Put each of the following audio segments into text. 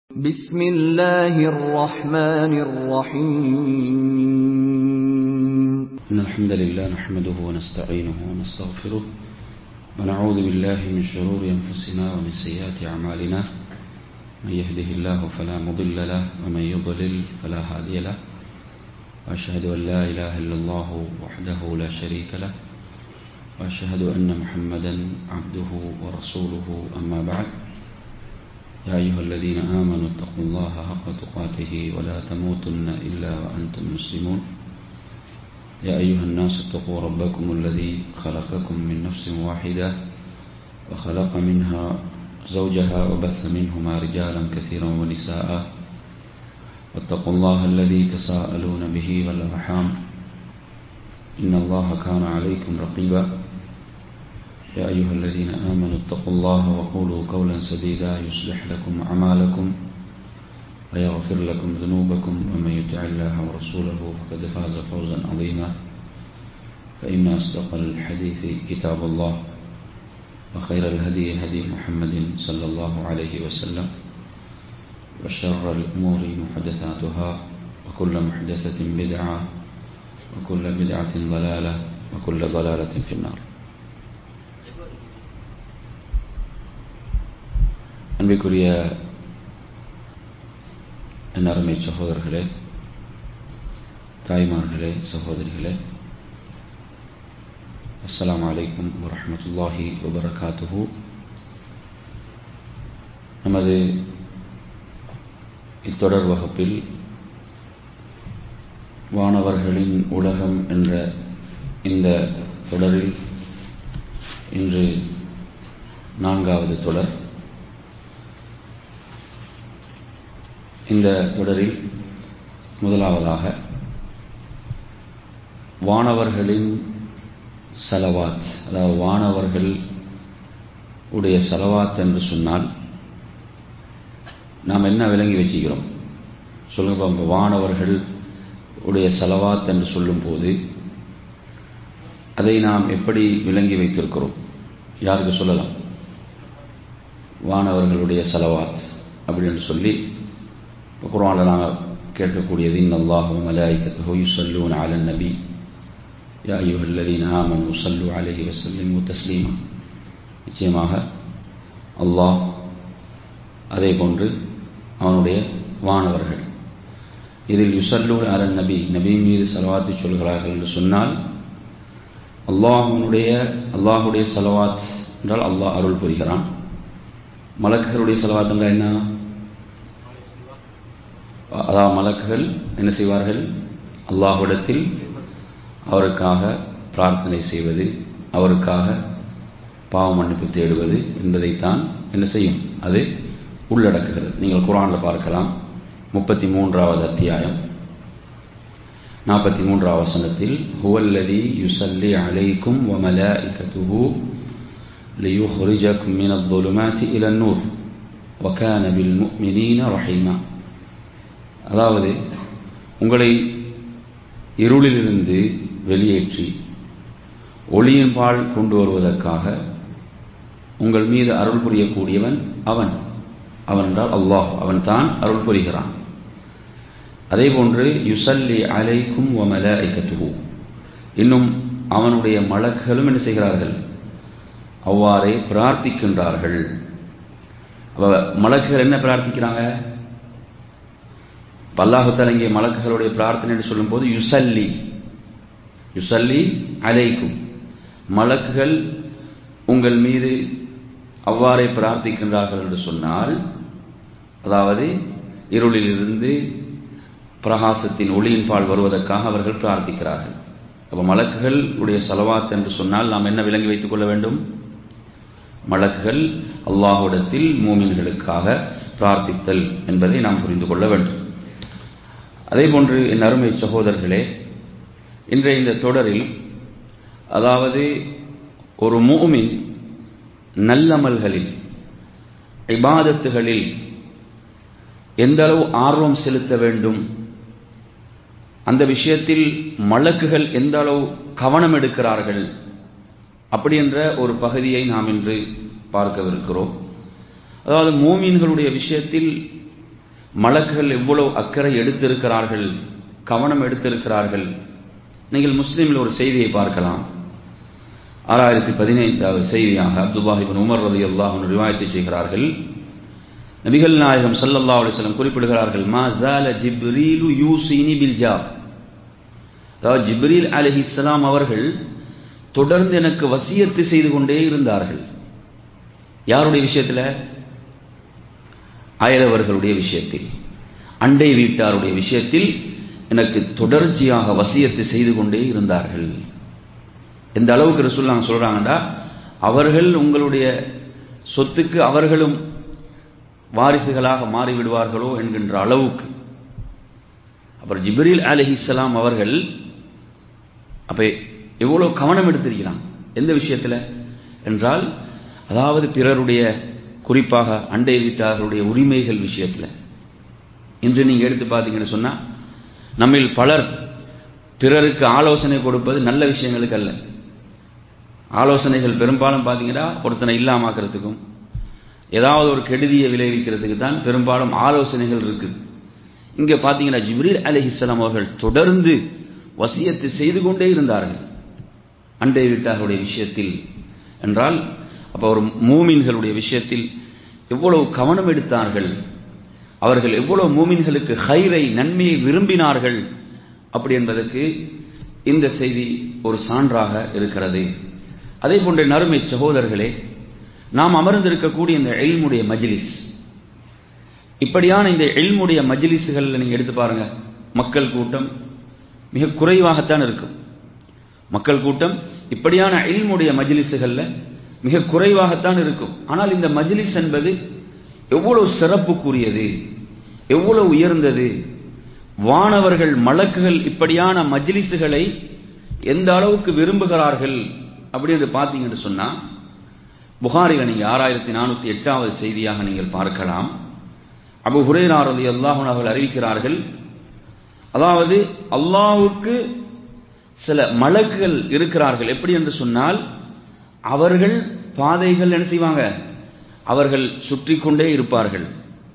بسم الله الرحمن الرحيم إن الحمد لله نحمده ونستعينه ونستغفره ونعوذ بالله من شرور أنفسنا ومن سيئات أعمالنا من يهده الله فلا مضل له ومن يضلل فلا هادي له وأشهد أن لا إله إلا الله وحده لا شريك له وأشهد أن محمدا عبده ورسوله أما بعد يا أيها الذين آمنوا اتقوا الله حق تقاته ولا تموتن إلا وأنتم مسلمون يا أيها الناس اتقوا ربكم الذي خلقكم من نفس واحدة وخلق منها زوجها وبث منهما رجالا كثيرا ونساء واتقوا الله الذي تساءلون به والأرحام إن الله كان عليكم رقيبا يا أيها الذين آمنوا اتقوا الله وقولوا قولا سديدا يصلح لكم أعمالكم ويغفر لكم ذنوبكم ومن يطع الله ورسوله فقد فاز فوزا عظيما فإن أصدق الحديث كتاب الله وخير الهدي هدي محمد صلى الله عليه وسلم وشر الأمور محدثاتها وكل محدثة بدعة وكل بدعة ضلالة وكل ضلالة في النار அன்பிற்குரிய என் அருமை சகோதரர்களே தாய்மார்களே சகோதரிகளே அஸ்லாம் வலைக்கும் வரமத்துல்லாஹி வபரகாத்துஹு நமது இத்தொடர் வகுப்பில் வானவர்களின் உலகம் என்ற இந்த தொடரில் இன்று நான்காவது தொடர் இந்த தொடரில் முதலாவதாக வானவர்களின் செலவாத் அதாவது வானவர்கள் உடைய செலவாத் என்று சொன்னால் நாம் என்ன விளங்கி வச்சுக்கிறோம் சொல்லுங்க வானவர்கள் உடைய செலவாத் என்று சொல்லும்போது அதை நாம் எப்படி விளங்கி வைத்திருக்கிறோம் யாருக்கு சொல்லலாம் வானவர்களுடைய செலவாத் அப்படின்னு சொல்லி குரானில் நாங்கள் கேட்கக்கூடியது இன் அல்லாஹும் மலாய்க்கத்து யுசல்லூன் அலன் நபி யா ஐயுஹல்லதீன் ஆமன் உசல்லு அலஹி வசல்லிமு தஸ்லீமா நிச்சயமாக அல்லாஹ் அதே போன்று அவனுடைய வானவர்கள் இதில் யுசல்லூன் அலன் நபி நபி மீது செலவாத்து சொல்கிறார்கள் என்று சொன்னால் அல்லாஹனுடைய அல்லாஹுடைய செலவாத் என்றால் அல்லாஹ் அருள் புரிகிறான் மலக்குகளுடைய செலவாத் என்றால் என்ன அதாவது மலக்குகள் என்ன செய்வார்கள் அல்லாஹுடத்தில் அவருக்காக பிரார்த்தனை செய்வது அவருக்காக பாவ மன்னிப்பு தேடுவது என்பதைத்தான் என்ன செய்யும் அது உள்ளடக்குகிறது நீங்கள் குரானில் பார்க்கலாம் முப்பத்தி மூன்றாவது அத்தியாயம் நாற்பத்தி மூன்றாவது வசனத்தில் ஹுவல்லதி யுசல்லி அலைக்கும் வமலாஇகத்துஹு ليخرجكم من الظلمات إلى النور وكان بالمؤمنين رحيما அதாவது உங்களை இருளிலிருந்து வெளியேற்றி ஒளியின் பால் கொண்டு வருவதற்காக உங்கள் மீது அருள் புரியக்கூடியவன் அவன் அவன் என்றால் அல்லாஹ் அவன் தான் அருள் புரிகிறான் அதே போன்று யுசல்லி அலைக்கும் ஒமல ஐக்கத்துகு இன்னும் அவனுடைய மலக்குகளும் என்ன செய்கிறார்கள் அவ்வாறே பிரார்த்திக்கின்றார்கள் மலக்குகள் என்ன பிரார்த்திக்கிறாங்க பல்லாஹுத்தால் இங்கே மலக்குகளுடைய பிரார்த்தனை என்று சொல்லும்போது யுசல்லி யுசல்லி அலைக்கும் மலக்குகள் உங்கள் மீது அவ்வாறே பிரார்த்திக்கின்றார்கள் என்று சொன்னால் அதாவது இருளிலிருந்து பிரகாசத்தின் ஒளியின் பால் வருவதற்காக அவர்கள் பிரார்த்திக்கிறார்கள் அப்போ மலக்குகள் உடைய செலவாத் என்று சொன்னால் நாம் என்ன விளங்கி வைத்துக் கொள்ள வேண்டும் மலக்குகள் அல்லாஹுடத்தில் மூமின்களுக்காக பிரார்த்தித்தல் என்பதை நாம் புரிந்து கொள்ள வேண்டும் அதே போன்று என் அருமை சகோதரர்களே இன்றைய இந்த தொடரில் அதாவது ஒரு மூமின் நல்லமல்களில் இபாதத்துகளில் எந்த அளவு ஆர்வம் செலுத்த வேண்டும் அந்த விஷயத்தில் மலக்குகள் எந்த அளவு கவனம் எடுக்கிறார்கள் அப்படி என்ற ஒரு பகுதியை நாம் இன்று பார்க்கவிருக்கிறோம் அதாவது மூமீன்களுடைய விஷயத்தில் மலக்குகள் எவ்வளவு அக்கறை எடுத்திருக்கிறார்கள் கவனம் எடுத்திருக்கிறார்கள் நீங்கள் முஸ்லீமில் ஒரு செய்தியை பார்க்கலாம் ஆறாயிரத்தி பதினைந்தாவது செய்தியாக அப்துல்லாஹிபின் உமர் ரதி அல்லாஹ் ரிவாயத்தை செய்கிறார்கள் நபிகள் நாயகம் சல்லல்லா அலிஸ்லம் குறிப்பிடுகிறார்கள் மா ஜால ஜிப்ரீலு யூசினி பில்ஜாப் அதாவது ஜிப்ரீல் அலி இஸ்லாம் அவர்கள் தொடர்ந்து எனக்கு வசியத்து செய்து கொண்டே இருந்தார்கள் யாருடைய விஷயத்தில் அயலவர்களுடைய விஷயத்தில் அண்டை வீட்டாருடைய விஷயத்தில் எனக்கு தொடர்ச்சியாக வசியத்து செய்து கொண்டே இருந்தார்கள் எந்த அளவுக்கு ரசூல்லாங்க சொல்றாங்கடா அவர்கள் உங்களுடைய சொத்துக்கு அவர்களும் வாரிசுகளாக மாறிவிடுவார்களோ என்கின்ற அளவுக்கு அப்புறம் ஜிப்ரீல் அலிஹிஸ்லாம் அவர்கள் அப்ப எவ்வளவு கவனம் எடுத்திருக்கிறான் எந்த விஷயத்தில் என்றால் அதாவது பிறருடைய குறிப்பாக அண்டை வீட்டார்களுடைய உரிமைகள் விஷயத்தில் இன்று நீங்க எடுத்து பார்த்தீங்கன்னு சொன்னா நம்மில் பலர் பிறருக்கு ஆலோசனை கொடுப்பது நல்ல விஷயங்களுக்கு அல்ல ஆலோசனைகள் பெரும்பாலும் பார்த்தீங்கன்னா ஒருத்தனை இல்லாமாக்கிறதுக்கும் ஏதாவது ஒரு கெடுதியை விளைவிக்கிறதுக்கு தான் பெரும்பாலும் ஆலோசனைகள் இருக்குது இங்க பார்த்தீங்கன்னா ஜிப்ரீல் அலிஹிஸ்லாம் அவர்கள் தொடர்ந்து வசியத்தை செய்து கொண்டே இருந்தார்கள் அண்டை வீட்டார்களுடைய விஷயத்தில் என்றால் அப்போ ஒரு மூமின்களுடைய விஷயத்தில் எவ்வளவு கவனம் எடுத்தார்கள் அவர்கள் எவ்வளவு மூமின்களுக்கு ஹைரை நன்மையை விரும்பினார்கள் அப்படி என்பதற்கு இந்த செய்தி ஒரு சான்றாக இருக்கிறது அதே போன்ற நறுமை சகோதரர்களே நாம் அமர்ந்திருக்கக்கூடிய இந்த எல்முடைய மஜ்லிஸ் இப்படியான இந்த எல்முடைய மஜ்லிஸுகள் நீங்க எடுத்து பாருங்க மக்கள் கூட்டம் மிக குறைவாகத்தான் இருக்கும் மக்கள் கூட்டம் இப்படியான எல்முடைய மஜ்லிஸுகள்ல மிக குறைவாகத்தான் இருக்கும் ஆனால் இந்த மஜ்லிஸ் என்பது எவ்வளவு சிறப்புக்குரியது எவ்வளவு உயர்ந்தது வானவர்கள் மலக்குகள் இப்படியான மஜ்லிஸுகளை எந்த அளவுக்கு விரும்புகிறார்கள் அப்படின்னு பார்த்தீங்கன்னு சொன்னா புகாரில நீங்க ஆறாயிரத்தி நானூத்தி எட்டாவது செய்தியாக நீங்கள் பார்க்கலாம் அபு ஹுரேராரதி அல்லாஹன் அவர்கள் அறிவிக்கிறார்கள் அதாவது அல்லாஹுக்கு சில மலக்குகள் இருக்கிறார்கள் எப்படி என்று சொன்னால் அவர்கள் பாதைகள் என்ன செய்வாங்க அவர்கள் சுற்றி கொண்டே இருப்பார்கள்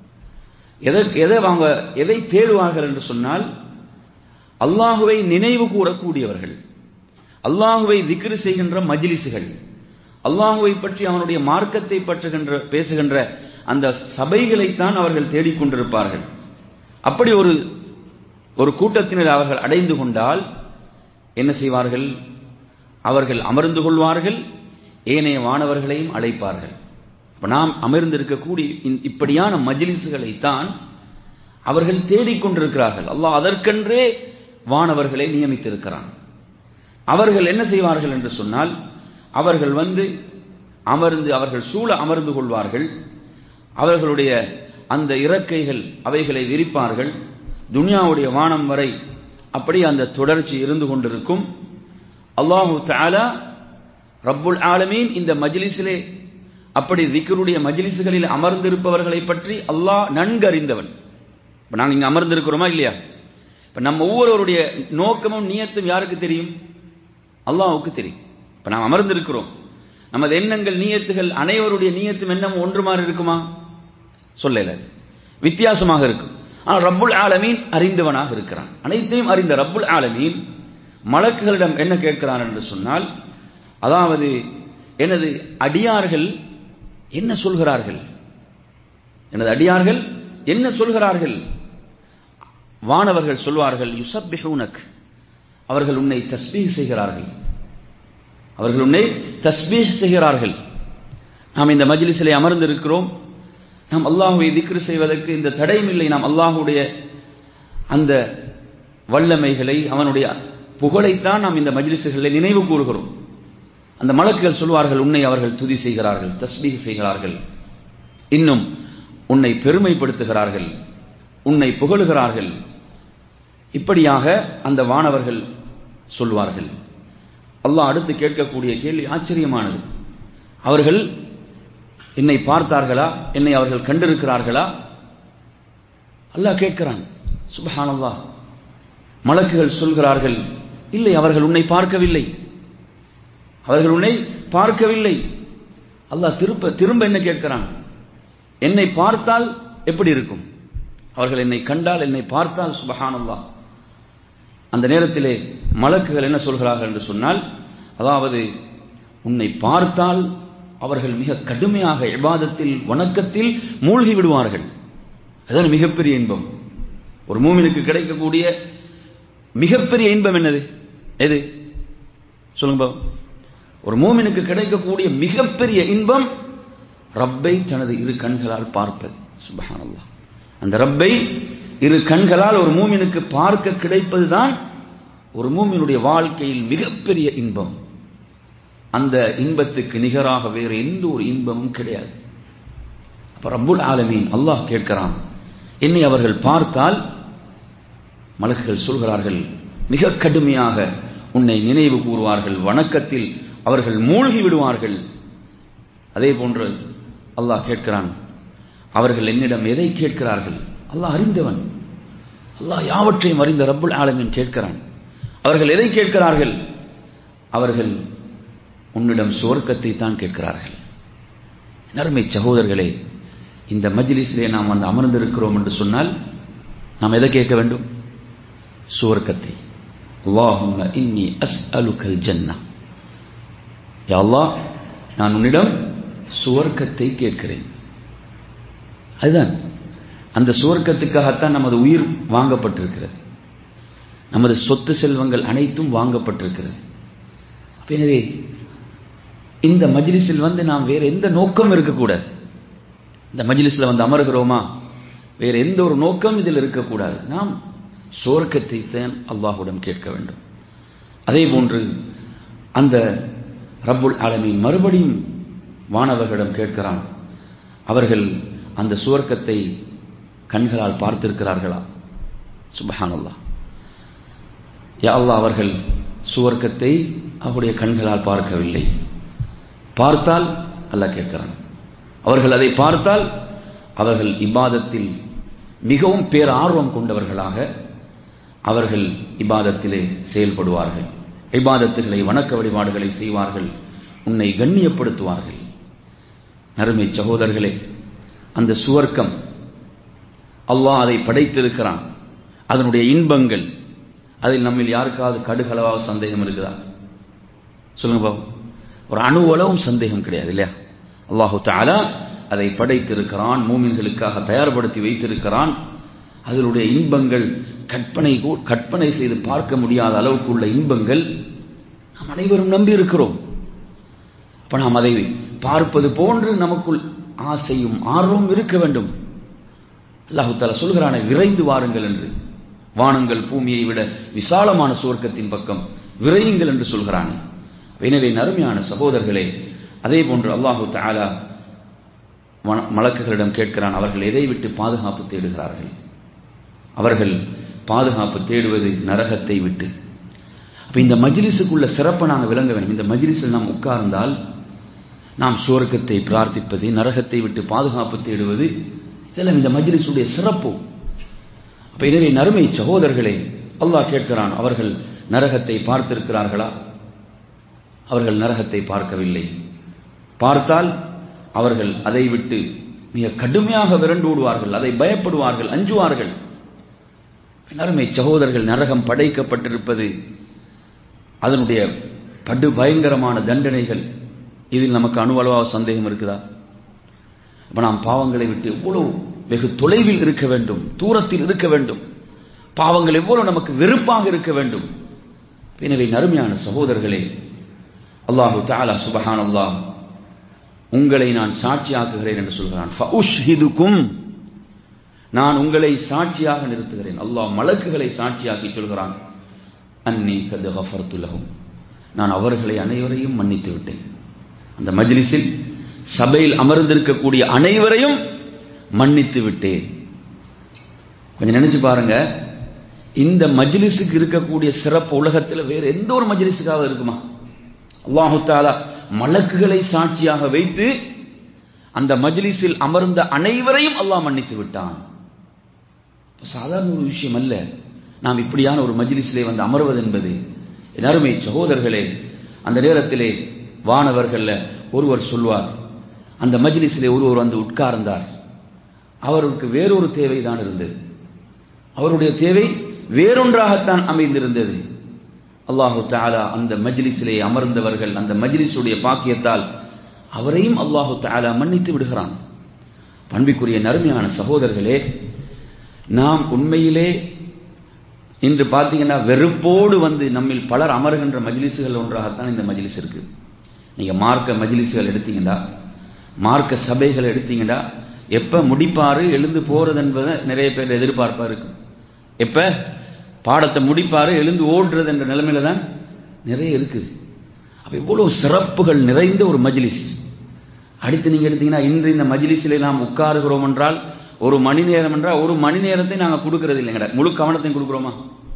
எதை எதை வாங்க எதை தேடுவார்கள் என்று சொன்னால் அல்லாஹுவை நினைவு கூறக்கூடியவர்கள் அல்லாஹுவை திக்ரு செய்கின்ற மஜ்லிசுகள் அல்லாஹுவை பற்றி அவனுடைய மார்க்கத்தை பற்றுகின்ற பேசுகின்ற அந்த சபைகளைத்தான் அவர்கள் தேடிக்கொண்டிருப்பார்கள் அப்படி ஒரு ஒரு கூட்டத்தினர் அவர்கள் அடைந்து கொண்டால் என்ன செய்வார்கள் அவர்கள் அமர்ந்து கொள்வார்கள் ஏனைய வானவர்களையும் அழைப்பார்கள் நாம் அமர்ந்திருக்கக்கூடிய இப்படியான மஜ்லிசுகளைத்தான் அவர்கள் தேடிக்கொண்டிருக்கிறார்கள் அல்லாஹ் அதற்கென்றே வானவர்களை நியமித்திருக்கிறான் அவர்கள் என்ன செய்வார்கள் என்று சொன்னால் அவர்கள் வந்து அமர்ந்து அவர்கள் சூழ அமர்ந்து கொள்வார்கள் அவர்களுடைய அந்த இறக்கைகள் அவைகளை விரிப்பார்கள் துனியாவுடைய வானம் வரை அப்படி அந்த தொடர்ச்சி இருந்து கொண்டிருக்கும் அல்லாஹு தாலா ரப்புல் ஆலமீன் இந்த மஜ்லிஸிலே அப்படி திக்கருடைய மஜ்லிசுகளில் அமர்ந்திருப்பவர்களை பற்றி அல்லாஹ் நன்கு அறிந்தவன் இப்ப நாங்க இங்க அமர்ந்திருக்கிறோமா இல்லையா இப்ப நம்ம ஒவ்வொருவருடைய நோக்கமும் நியத்தும் யாருக்கு தெரியும் அல்லாஹுக்கு தெரியும் இப்ப நாம் அமர்ந்திருக்கிறோம் நமது எண்ணங்கள் நீயத்துகள் அனைவருடைய நீயத்தும் எண்ணம் ஒன்று மாதிரி இருக்குமா சொல்லல வித்தியாசமாக இருக்கும் ஆனால் ரப்புல் ஆலமீன் அறிந்தவனாக இருக்கிறான் அனைத்தையும் அறிந்த ரப்புல் ஆலமீன் மலக்குகளிடம் என்ன கேட்கிறான் என்று சொன்னால் அதாவது எனது அடியார்கள் என்ன சொல்கிறார்கள் எனது அடியார்கள் என்ன சொல்கிறார்கள் வானவர்கள் சொல்வார்கள் யுசப்பிஹூனக் அவர்கள் உன்னை தஸ்பீஹ் செய்கிறார்கள் அவர்கள் உன்னை தஸ்பீஹ் செய்கிறார்கள் நாம் இந்த மஜ்லிஸிலே அமர்ந்திருக்கிறோம் நாம் அல்லாஹுவை திக்ரு செய்வதற்கு இந்த தடையும் இல்லை நாம் அல்லாஹுடைய அந்த வல்லமைகளை அவனுடைய புகழைத்தான் நாம் இந்த மஜ்லிசுகளில் நினைவு கூறுகிறோம் அந்த மலக்குகள் சொல்வார்கள் உன்னை அவர்கள் துதி செய்கிறார்கள் தஸ்பீக் செய்கிறார்கள் இன்னும் உன்னை பெருமைப்படுத்துகிறார்கள் உன்னை புகழுகிறார்கள் இப்படியாக அந்த வானவர்கள் சொல்வார்கள் அல்லாஹ் அடுத்து கேட்கக்கூடிய கேள்வி ஆச்சரியமானது அவர்கள் என்னை பார்த்தார்களா என்னை அவர்கள் கண்டிருக்கிறார்களா அல்லாஹ் கேட்கிறான் சுபஹானல்லா மலக்குகள் சொல்கிறார்கள் இல்லை அவர்கள் உன்னை பார்க்கவில்லை அவர்கள் உன்னை பார்க்கவில்லை அல்லாஹ் திரும்ப திரும்ப என்ன கேட்கிறான் என்னை பார்த்தால் எப்படி இருக்கும் அவர்கள் என்னை கண்டால் என்னை பார்த்தால் சுபஹானல்லா அந்த நேரத்திலே மலக்குகள் என்ன சொல்கிறார்கள் என்று சொன்னால் அதாவது உன்னை பார்த்தால் அவர்கள் மிக கடுமையாக இபாதத்தில் வணக்கத்தில் மூழ்கி விடுவார்கள் அதுதான் மிகப்பெரிய இன்பம் ஒரு மூமினுக்கு கிடைக்கக்கூடிய மிகப்பெரிய இன்பம் என்னது எது சொல்லுங்க ஒரு மூமினுக்கு கிடைக்கக்கூடிய மிகப்பெரிய இன்பம் ரப்பை தனது இரு கண்களால் பார்ப்பது சுபஹானல்லா அந்த ரப்பை இரு கண்களால் ஒரு மூமினுக்கு பார்க்க கிடைப்பதுதான் ஒரு மூமினுடைய வாழ்க்கையில் மிகப்பெரிய இன்பம் அந்த இன்பத்துக்கு நிகராக வேறு எந்த ஒரு இன்பமும் கிடையாது அப்ப ரப்புல் ஆலமீன் அல்லாஹ் கேட்கிறான் என்னை அவர்கள் பார்த்தால் மலக்குகள் சொல்கிறார்கள் மிக கடுமையாக உன்னை நினைவு கூறுவார்கள் வணக்கத்தில் அவர்கள் மூழ்கி விடுவார்கள் அதே போன்று அல்லாஹ் கேட்கிறான் அவர்கள் என்னிடம் எதை கேட்கிறார்கள் அல்லாஹ் அறிந்தவன் அல்லாஹ் யாவற்றையும் அறிந்த ரப்புல் ஆலமீன் கேட்கிறான் அவர்கள் எதை கேட்கிறார்கள் அவர்கள் உன்னிடம் சுவர்க்கத்தை தான் கேட்கிறார்கள் நறுமை சகோதரர்களே இந்த மஜ்லிஸிலே நாம் வந்து அமர்ந்திருக்கிறோம் என்று சொன்னால் நாம் எதை கேட்க வேண்டும் சுவர்க்கத்தை அல்லாஹும்ம இன்னி அஸ்அலுக்கல் ஜன்னா யா அல்லாஹ் நான் உன்னிடம் சுவர்க்கத்தை கேட்கிறேன் அதுதான் அந்த சுவர்க்கத்துக்காகத்தான் நமது உயிர் வாங்கப்பட்டிருக்கிறது நமது சொத்து செல்வங்கள் அனைத்தும் வாங்கப்பட்டிருக்கிறது எனவே இந்த மஜ்லிஸில் வந்து நாம் வேற எந்த நோக்கம் இருக்கக்கூடாது இந்த மஜ்லிஸில் வந்து அமர்கிறோமா வேற எந்த ஒரு நோக்கம் இதில் இருக்கக்கூடாது நாம் சுவர்க்கத்தை தான் அல்லாஹுடன் கேட்க வேண்டும் அதே போன்று அந்த ரப்புல் ஆலமீன் மறுபடியும் வானவர்களிடம் கேட்கிறான் அவர்கள் அந்த சுவர்க்கத்தை கண்களால் பார்த்திருக்கிறார்களா சுபஹானல்லா யா அல்லாஹ் அவர்கள் சுவர்க்கத்தை அவருடைய கண்களால் பார்க்கவில்லை பார்த்தால் அல்லாஹ் கேட்கிறான் அவர்கள் அதை பார்த்தால் அவர்கள் இபாதத்தில் மிகவும் பேரார்வம் கொண்டவர்களாக அவர்கள் இபாதத்திலே செயல்படுவார்கள் இபாதத்துகளை வணக்க வழிபாடுகளை செய்வார்கள் உன்னை கண்ணியப்படுத்துவார்கள் நறுமை சகோதரர்களே அந்த சுவர்க்கம் அல்லாஹ் அதை படைத்திருக்கிறான் அதனுடைய இன்பங்கள் அதில் நம்மில் யாருக்காவது கடுகளவாக சந்தேகம் இருக்குதா சொல்லுங்க பாபு ஒரு அணுவளவும் சந்தேகம் கிடையாது இல்லையா அல்லாஹு தாலா அதை படைத்திருக்கிறான் மூமின்களுக்காக தயார்படுத்தி வைத்திருக்கிறான் அதனுடைய இன்பங்கள் கற்பனை கற்பனை செய்து பார்க்க முடியாத அளவுக்கு உள்ள இன்பங்கள் நாம் அனைவரும் நம்பி இருக்கிறோம் அப்ப நாம் அதை பார்ப்பது போன்று நமக்குள் ஆசையும் ஆர்வம் இருக்க வேண்டும் அல்லாஹு தாலா சொல்கிறானே விரைந்து வாருங்கள் என்று வானங்கள் பூமியை விட விசாலமான சுவர்க்கத்தின் பக்கம் விரையுங்கள் என்று சொல்கிறான் எனவே நறுமையான சகோதரர்களே அதே போன்று அல்லாஹு தாலா மலக்குகளிடம் கேட்கிறான் அவர்கள் எதை விட்டு பாதுகாப்பு தேடுகிறார்கள் அவர்கள் பாதுகாப்பு தேடுவது நரகத்தை விட்டு அப்ப இந்த மஜ்லிஸுக்குள்ள சிறப்பை நாங்கள் விளங்க வேண்டும் இந்த மஜ்லிஸில் நாம் உட்கார்ந்தால் நாம் சுவர்க்கத்தை பிரார்த்திப்பது நரகத்தை விட்டு பாதுகாப்பு தேடுவது இதெல்லாம் இந்த மஜ்லிஸுடைய சிறப்பு அப்ப எனவே நறுமை சகோதரர்களே அல்லாஹ் கேட்கிறான் அவர்கள் நரகத்தை பார்த்திருக்கிறார்களா அவர்கள் நரகத்தை பார்க்கவில்லை பார்த்தால் அவர்கள் அதை விட்டு மிக கடுமையாக விரண்டு விடுவார்கள் அதை பயப்படுவார்கள் அஞ்சுவார்கள் நறுமை சகோதரர்கள் நரகம் படைக்கப்பட்டிருப்பது அதனுடைய படு பயங்கரமான தண்டனைகள் இதில் நமக்கு அணுவளவாக சந்தேகம் இருக்குதா அப்ப நாம் பாவங்களை விட்டு எவ்வளவு வெகு தொலைவில் இருக்க வேண்டும் தூரத்தில் இருக்க வேண்டும் பாவங்கள் எவ்வளவு நமக்கு வெறுப்பாக இருக்க வேண்டும் எனவே நறுமையான சகோதரர்களே அல்லாஹு தாலா சுபஹான் அல்லாஹ் உங்களை நான் சாட்சியாக்குகிறேன் என்று சொல்கிறான் நான் உங்களை சாட்சியாக நிறுத்துகிறேன் அல்லாஹ் மலக்குகளை சாட்சியாக்கி சொல்கிறான் அன்னி கது கஃபர்த்துலகும் நான் அவர்களை அனைவரையும் மன்னித்து விட்டேன் அந்த மஜ்லிஸில் சபையில் அமர்ந்திருக்கக்கூடிய அனைவரையும் மன்னித்து விட்டேன் கொஞ்சம் நினைச்சு பாருங்க இந்த மஜ்லிஸுக்கு இருக்கக்கூடிய சிறப்பு உலகத்தில் வேறு எந்த ஒரு மஜ்லிஸுக்காக இருக்குமா அல்லாஹு தாலா மலக்குகளை சாட்சியாக வைத்து அந்த மஜ்லிஸில் அமர்ந்த அனைவரையும் அல்லாஹ் மன்னித்து விட்டான் சாதாரண ஒரு விஷயம் அல்ல நாம் இப்படியான ஒரு மஜ்லிஸிலே வந்து அமர்வது என்பது என் அருமை சகோதரர்களே அந்த நேரத்திலே வானவர்கள்ல ஒருவர் சொல்வார் அந்த மஜ்லிஸிலே ஒருவர் வந்து உட்கார்ந்தார் அவருக்கு வேறொரு தேவை தான் இருந்தது அவருடைய தேவை வேறொன்றாகத்தான் அமைந்திருந்தது அல்லாஹு தாலா அந்த மஜ்லிஸிலே அமர்ந்தவர்கள் அந்த மஜ்லிஸுடைய பாக்கியத்தால் அவரையும் அல்லாஹு தாலா மன்னித்து விடுகிறான் பண்பிக்குரிய நறுமையான சகோதரர்களே நாம் உண்மையிலே இன்று பார்த்தீங்கன்னா வெறுப்போடு வந்து நம்மில் பலர் அமர்கின்ற மஜ்லிஸுகள் ஒன்றாகத்தான் இந்த மஜ்லிஸ் இருக்கு நீங்க மார்க்க மஜ்லிஸுகள் எடுத்தீங்கன்னா மார்க்க சபைகள் எடுத்தீங்கன்னா எப்ப முடிப்பாரு எழுந்து போறது என்பதை நிறைய பேர் எதிர்பார்ப்பா இருக்கு எப்ப பாடத்தை முடிப்பாரு எழுந்து ஓடுறது என்ற நிலைமையில தான் நிறைய இருக்குது அப்ப இவ்வளவு சிறப்புகள் நிறைந்த ஒரு மஜ்லிஸ் அடுத்து நீங்க எடுத்தீங்கன்னா இன்று இந்த மஜ்லிஸிலே நாம் உட்காருகிறோம் என்றால் ஒரு மணி நேரம் என்றால் ஒரு மணி நேரத்தை நாங்க கொடுக்கறது இல்லைங்கடா முழு கவனத்தையும் கொடுக்குறோமா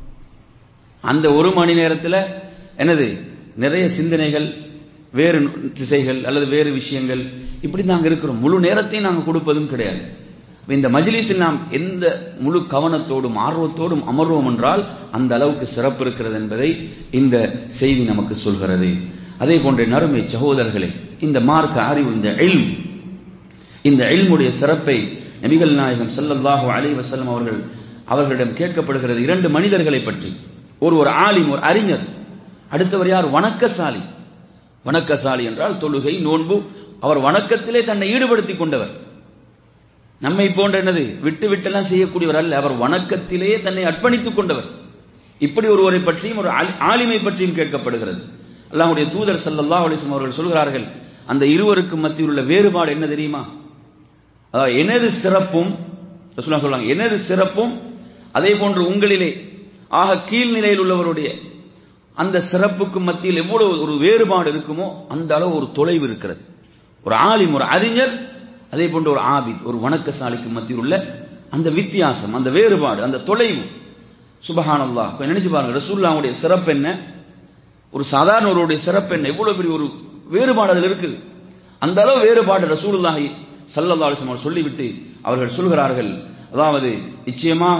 அந்த ஒரு மணி நேரத்தில் என்னது நிறைய சிந்தனைகள் வேறு திசைகள் அல்லது வேறு விஷயங்கள் இப்படி நாங்கள் இருக்கிறோம் முழு நேரத்தையும் நாங்கள் கொடுப்பதும் கிடையாது இந்த மஜ்லிஸில் நாம் எந்த முழு கவனத்தோடும் ஆர்வத்தோடும் அமர்வோம் என்றால் அந்த அளவுக்கு சிறப்பு இருக்கிறது என்பதை இந்த செய்தி நமக்கு சொல்கிறது அதே போன்ற நறுமை சகோதரர்களே இந்த மார்க்க அறிவு இந்த எல் இந்த எல்முடைய சிறப்பை நபிகள் நாயகம் ஸல்லல்லாஹு அலைஹி வஸல்லம் அவர்கள் அவர்களிடம் கேட்கப்படுகிறது இரண்டு மனிதர்களை பற்றி ஒரு ஒரு ஆலிம் ஒரு அறிஞர் அடுத்தவர் யார் வணக்கசாலி வணக்கசாலி என்றால் தொழுகை நோன்பு அவர் வணக்கத்திலே தன்னை ஈடுபடுத்திக் கொண்டவர் நம்மை போன்ற என்னது விட்டு விட்டெல்லாம் செய்யக்கூடியவர் அல்ல அவர் வணக்கத்திலேயே தன்னை அர்ப்பணித்துக் கொண்டவர் இப்படி ஒருவரை பற்றியும் ஒரு ஆலி- ஆலிமை பற்றியும் கேட்கப்படுகிறது அல்லாஹ்வுடைய தூதர் ஸல்லல்லாஹு அலைஹி வஸல்லம் அவர்கள் சொல்கிறார்கள் அந்த இருவருக்கும் மத்தியில் உள்ள வேறுபாடு என்ன தெரியுமா அதாவது எனது சிறப்பும் ரசூலுல்லாஹ் சொல்றாங்க எனது சிறப்பும் அதே போன்று உங்களிலே ஆக கீழ்நிலையில் உள்ளவருடைய அந்த சிறப்புக்கும் மத்தியில் எவ்வளவு ஒரு வேறுபாடு இருக்குமோ அந்த அளவு ஒரு தொலைவு இருக்கிறது ஒரு ஆலிம் ஒரு அறிஞர் அதே போன்று ஒரு ஆபித் ஒரு வணக்கசாலிக்கு மத்தியில் உள்ள அந்த வித்தியாசம் அந்த வேறுபாடு அந்த தொலைவு சுபஹானல்லாஹ் இப்ப நினைச்சு பாருங்க ரசூலுல்லாஹ்வுடைய சிறப்பு என்ன ஒரு சாதாரண ஒருவருடைய சிறப்பு என்ன எவ்வளவு பெரிய ஒரு வேறுபாடு அதில் இருக்குது அந்த அளவு வேறுபாடு ரசூலுல்லாஹி ஸல்லல்லாஹு அலைஹி வஸல்லம் சொல்லிவிட்டு அவர்கள் சொல்கிறார்கள் அதாவது நிச்சயமாக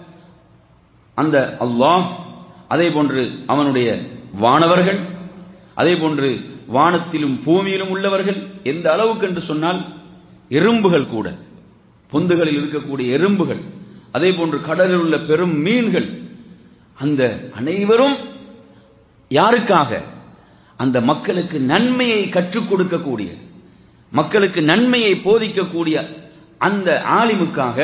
அந்த அல்லாஹ் அதே போன்று அவனுடைய வானவர்கள் அதே போன்று வானத்திலும் பூமியிலும் உள்ளவர்கள் எந்த அளவுக்கு என்று சொன்னால் எறும்புகள் கூட பொந்துகளில் இருக்கக்கூடிய எறும்புகள் அதே போன்று கடலில் உள்ள பெரும் மீன்கள் அந்த அனைவரும் யாருக்காக அந்த மக்களுக்கு நன்மையை கற்றுக் கொடுக்கக்கூடிய மக்களுக்கு நன்மையை போதிக்கக்கூடிய அந்த ஆலிமுக்காக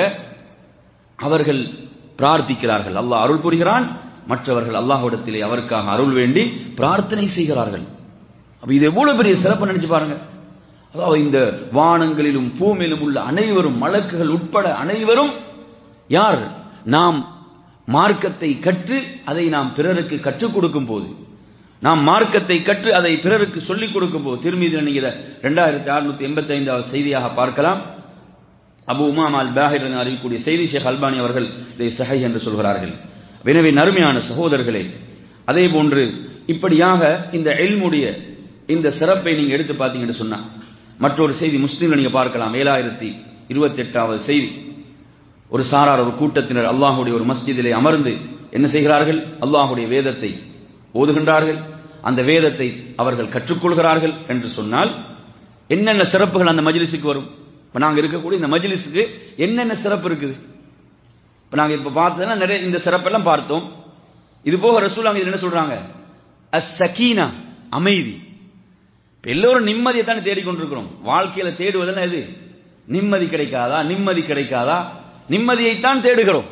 அவர்கள் பிரார்த்திக்கிறார்கள் அல்லாஹ் அருள் புரிகிறான் மற்றவர்கள் அல்லாஹ்விடத்திலே அவருக்காக அருள் வேண்டி பிரார்த்தனை செய்கிறார்கள் அப்ப இது எவ்வளவு பெரிய சிறப்பு நினைச்சு பாருங்க அதாவது இந்த வானங்களிலும் பூமியிலும் உள்ள அனைவரும் மலக்குகள் உட்பட அனைவரும் யார் நாம் மார்க்கத்தை கற்று அதை நாம் பிறருக்கு கற்றுக் கொடுக்கும் போது நாம் மார்க்கத்தை கற்று அதை பிறருக்கு சொல்லிக் கொடுக்கும் போது திருமீதி நீங்க ரெண்டாயிரத்தி அறுநூத்தி எண்பத்தி ஐந்தாவது செய்தியாக பார்க்கலாம் அபு உமாம் அல் பாஹிர் என அறிவிக்கூடிய செய்தி ஷேக் அல்பானி அவர்கள் இதை சஹை என்று சொல்கிறார்கள் எனவே நறுமையான சகோதரர்களே அதே போன்று இப்படியாக இந்த எல்முடைய இந்த சிறப்பை நீங்க எடுத்து பார்த்தீங்கன்னு சொன்னா மற்றொரு செய்தி முஸ்லீம்ல நீங்க பார்க்கலாம் ஏழாயிரத்தி இருபத்தி எட்டாவது செய்தி ஒரு சாரார் ஒரு கூட்டத்தினர் அல்லாஹுடைய ஒரு மஸ்ஜிதிலே அமர்ந்து என்ன செய்கிறார்கள் அல்லாஹுடைய வேதத்தை ஓதுகின்றார்கள் அந்த வேதத்தை அவர்கள் கற்றுக்கொள்கிறார்கள் என்று சொன்னால் என்னென்ன சிறப்புகள் அந்த மஜ்லிஸுக்கு வரும் இப்ப நாங்க இருக்கக்கூடிய இந்த மஜ்லிஸுக்கு என்னென்ன சிறப்பு இருக்குது இப்ப நாங்க இப்ப பார்த்ததுன்னா நிறைய இந்த சிறப்பெல்லாம் பார்த்தோம் இது போக ரசூல் என்ன சொல்றாங்க அஸ் சகீனா அமைதி இப்ப எல்லோரும் நிம்மதியை தானே தேடிக்கொண்டிருக்கிறோம் வாழ்க்கையில தேடுவதெல்லாம் எது நிம்மதி கிடைக்காதா நிம்மதி கிடைக்காதா நிம்மதியைத்தான் தேடுகிறோம்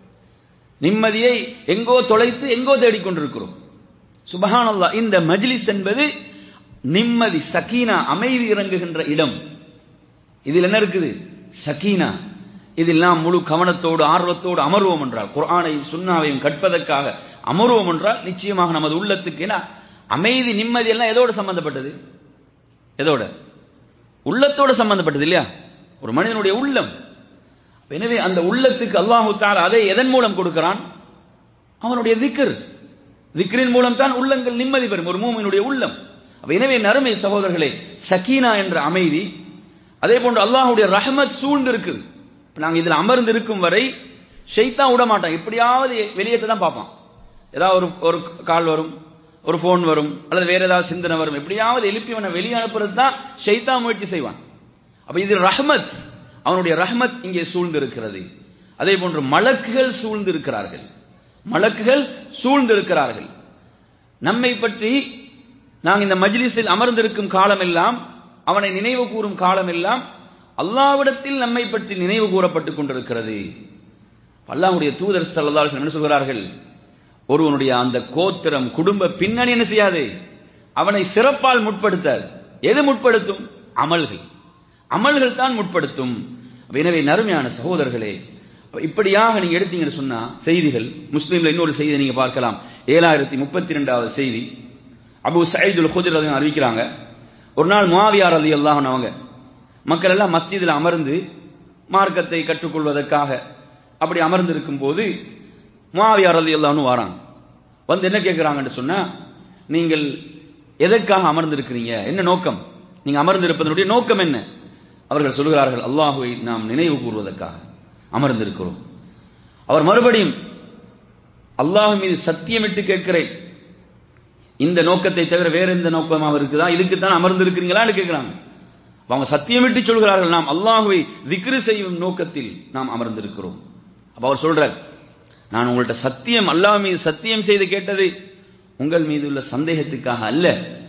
நிம்மதியை எங்கோ தொலைத்து எங்கோ தேடிக்கொண்டிருக்கிறோம் சுபஹானல்லா இந்த மஜ்லிஸ் என்பது நிம்மதி சகீனா அமைதி இறங்குகின்ற இடம் இதில் என்ன இருக்குது சகீனா இதில் நாம் முழு கவனத்தோடு ஆர்வத்தோடு அமர்வோம் என்றால் குர்ஆனையும் சுன்னாவையும் கற்பதற்காக அமர்வோம் என்றால் நிச்சயமாக நமது உள்ளத்துக்கு ஏன்னா அமைதி நிம்மதி எல்லாம் எதோடு சம்பந்தப்பட்டது எதோட உள்ளத்தோடு சம்பந்தப்பட்டது இல்லையா ஒரு மனிதனுடைய உள்ளம் எனவே அந்த உள்ளத்துக்கு அல்லாஹு தாலா அதை எதன் மூலம் கொடுக்கிறான் அவனுடைய திக்கர் திக்ரின் மூலம் தான் உள்ளங்கள் நிம்மதி பெறும் ஒரு மூமினுடைய உள்ளம் அப்ப எனவே நறுமை சகோதரர்களே சக்கீனா என்ற அமைதி அதே போன்று அல்லாஹுடைய ரஹமத் சூழ்ந்து இருக்குது இப்ப நாங்க இதுல அமர்ந்து இருக்கும் வரை ஷைத்தான் விட மாட்டான் எப்படியாவது வெளியேற்ற தான் பார்ப்பான் ஏதாவது ஒரு ஒரு கால் வரும் ஒரு ஃபோன் வரும் அல்லது வேற ஏதாவது சிந்தனை வரும் எப்படியாவது எழுப்பி அவனை வெளியே அனுப்புறது தான் ஷைத்தான் முயற்சி செய்வான் அப்ப இது ரஹமத் அவனுடைய ரஹ்மத் இங்கே சூழ்ந்திருக்கிறது அதே போன்று மலக்குகள் சூழ்ந்திருக்கிறார்கள் மலக்குகள் சூழ்ந்திருக்கிறார்கள் நம்மை பற்றி நாங்கள் இந்த மஜ்லிஸில் அமர்ந்திருக்கும் காலமெல்லாம் அவனை நினைவு கூறும் காலமெல்லாம் அல்லாவிடத்தில் நம்மை பற்றி நினைவு கூறப்பட்டுக் கொண்டிருக்கிறது அல்லாஹ்வுடைய தூதர் ஸல்லல்லாஹு அலைஹி என்ன சொல்கிறார்கள் ஒருவனுடைய அந்த கோத்திரம் குடும்ப பின்னணி என்ன செய்யாது அவனை சிறப்பால் முற்படுத்தாது எது முற்படுத்தும் அமல்கள் அமல்கள் தான் முற்படுத்தும் எனவே நறுமையான சகோதரர்களே இப்படியாக நீங்க எடுத்தீங்கன்னு சொன்னா செய்திகள் முஸ்லீம்ல இன்னொரு செய்தி நீங்க பார்க்கலாம் ஏழாயிரத்தி முப்பத்தி ரெண்டாவது செய்தி அபு சயீதுல் ஹுஜர் அறிவிக்கிறாங்க ஒரு நாள் முவாவியார் அலி அல்லாஹன் அவங்க மக்கள் எல்லாம் மஸ்ஜிதில் அமர்ந்து மார்க்கத்தை கற்றுக்கொள்வதற்காக அப்படி அமர்ந்திருக்கும் போது முவாவியார் அலி அல்லாஹ்னு வராங்க வந்து என்ன கேட்கிறாங்கன்னு சொன்னா நீங்கள் எதற்காக அமர்ந்திருக்கிறீங்க என்ன நோக்கம் நீங்க அமர்ந்திருப்பதனுடைய நோக்கம் என்ன அவர்கள் சொல்கிறார்கள் அல்லாஹுவை நாம் நினைவு கூறுவதற்காக அமர்ந்திருக்கிறோம் அவர் மறுபடியும் அல்லாஹ் மீது சத்தியமிட்டு கேட்கிறேன் இந்த நோக்கத்தை தவிர வேற எந்த நோக்கமாக இருக்குதா இதுக்குத்தான் அமர்ந்திருக்கிறீங்களான்னு கேட்கிறாங்க அவங்க சத்தியமிட்டு சொல்கிறார்கள் நாம் அல்லாஹுவை திக்ரு செய்யும் நோக்கத்தில் நாம் அமர்ந்திருக்கிறோம் அப்ப அவர் சொல்றார் நான் உங்கள்ட்ட சத்தியம் அல்லாஹ் மீது சத்தியம் செய்து கேட்டது உங்கள் மீது உள்ள சந்தேகத்துக்காக அல்ல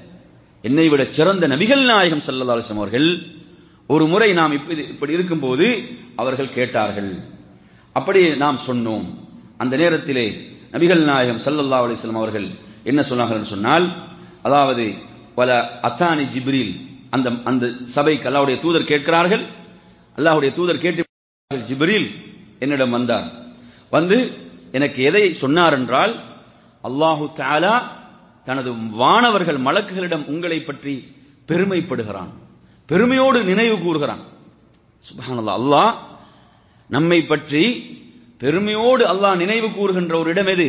என்னை விட சிறந்த நபிகள் நாயகம் சல்லல்லாஹு அலைஹி அவர்கள் ஒரு முறை நாம் இப்படி இப்படி இருக்கும்போது அவர்கள் கேட்டார்கள் அப்படி நாம் சொன்னோம் அந்த நேரத்திலே நபிகள் நாயகம் சல்லல்லா அலிஸ்லாம் அவர்கள் என்ன சொன்னார்கள் சொன்னால் அதாவது பல அத்தானி ஜிப்ரீல் அந்த அந்த சபைக்கு அல்லாவுடைய தூதர் கேட்கிறார்கள் அல்லாஹுடைய தூதர் கேட்டு ஜிப்ரீல் என்னிடம் வந்தார் வந்து எனக்கு எதை சொன்னார் என்றால் அல்லாஹு தாலா தனது வானவர்கள் மலக்குகளிடம் உங்களை பற்றி பெருமைப்படுகிறான் பெருமையோடு நினைவு கூறுகிறான் சுபஹானல்லாஹ் அல்லாஹ் நம்மை பற்றி பெருமையோடு அல்லாஹ் நினைவு கூறுகின்ற ஒரு இடம் எது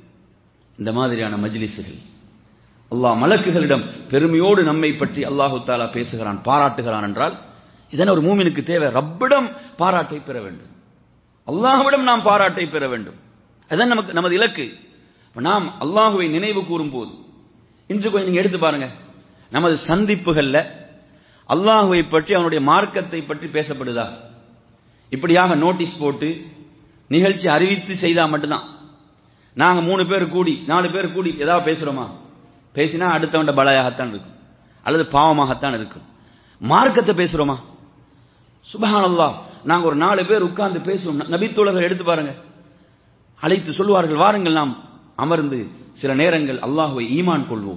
இந்த மாதிரியான மஜ்லிஸுகள் அல்லாஹ் மலக்குகளிடம் பெருமையோடு நம்மை பற்றி அல்லாஹு தாலா பேசுகிறான் பாராட்டுகிறான் என்றால் இதன ஒரு மூமினுக்கு தேவை ரப்பிடம் பாராட்டை பெற வேண்டும் அல்லாஹ்விடம் நாம் பாராட்டை பெற வேண்டும் அதுதான் நமக்கு நமது இலக்கு நாம் அல்லாஹுவை நினைவு கூறும் போது இன்று கொஞ்சம் நீங்க எடுத்து பாருங்க நமது சந்திப்புகள்ல அல்லாஹுவை பற்றி அவனுடைய மார்க்கத்தை பற்றி பேசப்படுதா இப்படியாக நோட்டீஸ் போட்டு நிகழ்ச்சி அறிவித்து செய்தா மட்டும்தான் நாங்க மூணு பேர் கூடி நாலு பேர் கூடி ஏதாவது பேசுறோமா பேசினா அடுத்தவண்ட பலையாகத்தான் இருக்கும் அல்லது பாவமாகத்தான் இருக்கும் மார்க்கத்தை பேசுறோமா சுபஹானல்லா நாங்க ஒரு நாலு பேர் உட்கார்ந்து பேசுவோம் நபித்தோழர்கள் எடுத்து பாருங்க அழைத்து சொல்லுவார்கள் வாருங்கள் நாம் அமர்ந்து சில நேரங்கள் அல்லாஹுவை ஈமான் கொள்வோம்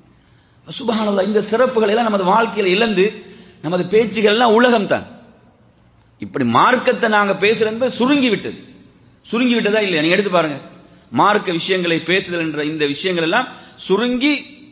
சுபஹானல்லா இந்த சிறப்புகள் எல்லாம் நமது வாழ்க்கையில இழந்து நமது பேச்சுகள் எல்லாம் உலகம் தான் இப்படி மார்க்கத்தை நாங்க பேசுறது சுருங்கி விட்டது சுருங்கி விட்டதா இல்லையா நீங்க எடுத்து பாருங்க மார்க்க விஷயங்களை பேசுதல் என்ற இந்த விஷயங்கள் எல்லாம் சுருங்கி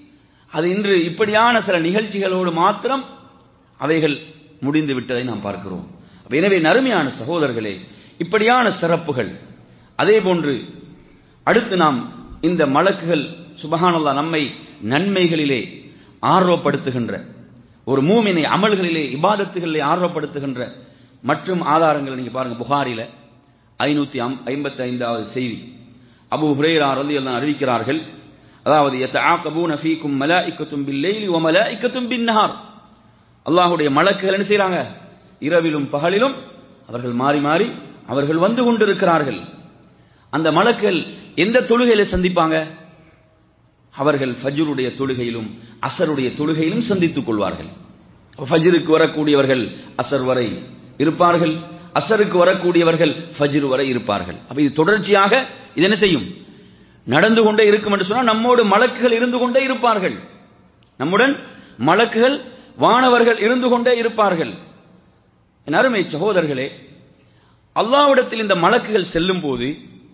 அது இன்று இப்படியான சில நிகழ்ச்சிகளோடு மாத்திரம் அவைகள் முடிந்து விட்டதை நாம் பார்க்கிறோம் எனவே நறுமையான சகோதரர்களே இப்படியான சிறப்புகள் அதே போன்று அடுத்து நாம் இந்த மலக்குகள் சுபஹானல்லா நம்மை நன்மைகளிலே ஆர்வப்படுத்துகின்ற ஒரு மூமினை அமல்களிலே இபாதத்துகளிலே ஆர்வப்படுத்துகின்ற மற்றும் ஆதாரங்கள் நீங்க பாருங்க புகாரில ஐநூத்தி ஐம்பத்தி ஐந்தாவது செய்தி அபு ஹுரேரா ரலி எல்லாம் அறிவிக்கிறார்கள் அதாவது யத்தஆகபூன ஃபீக்கும் மலாயிக்கத்தும் பில்லைலி வ மலாயிக்கத்தும் பின்னஹார் அல்லாஹ்வுடைய மலக்குகள் என்ன செய்றாங்க இரவிலும் பகலிலும் அவர்கள் மாறி மாறி அவர்கள் வந்து கொண்டிருக்கிறார்கள் அந்த மலக்குகள் எந்த தொழுகையில சந்திப்பாங்க அவர்கள் ஃபஜ்ருடைய தொழுகையிலும் அசருடைய தொழுகையிலும் சந்தித்துக் கொள்வார்கள் ஃபஜ்ருக்கு வரக்கூடியவர்கள் அசர் வரை இருப்பார்கள் அசருக்கு வரக்கூடியவர்கள் ஃபஜ்ரு வரை இருப்பார்கள் அப்ப இது தொடர்ச்சியாக இது என்ன செய்யும் நடந்து கொண்டே இருக்கும் என்று சொன்னால் நம்மோடு மலக்குகள் இருந்து கொண்டே இருப்பார்கள் நம்முடன் மலக்குகள் வானவர்கள் இருந்து கொண்டே இருப்பார்கள் என் அருமை சகோதரர்களே அல்லாவிடத்தில் இந்த மலக்குகள் செல்லும் போது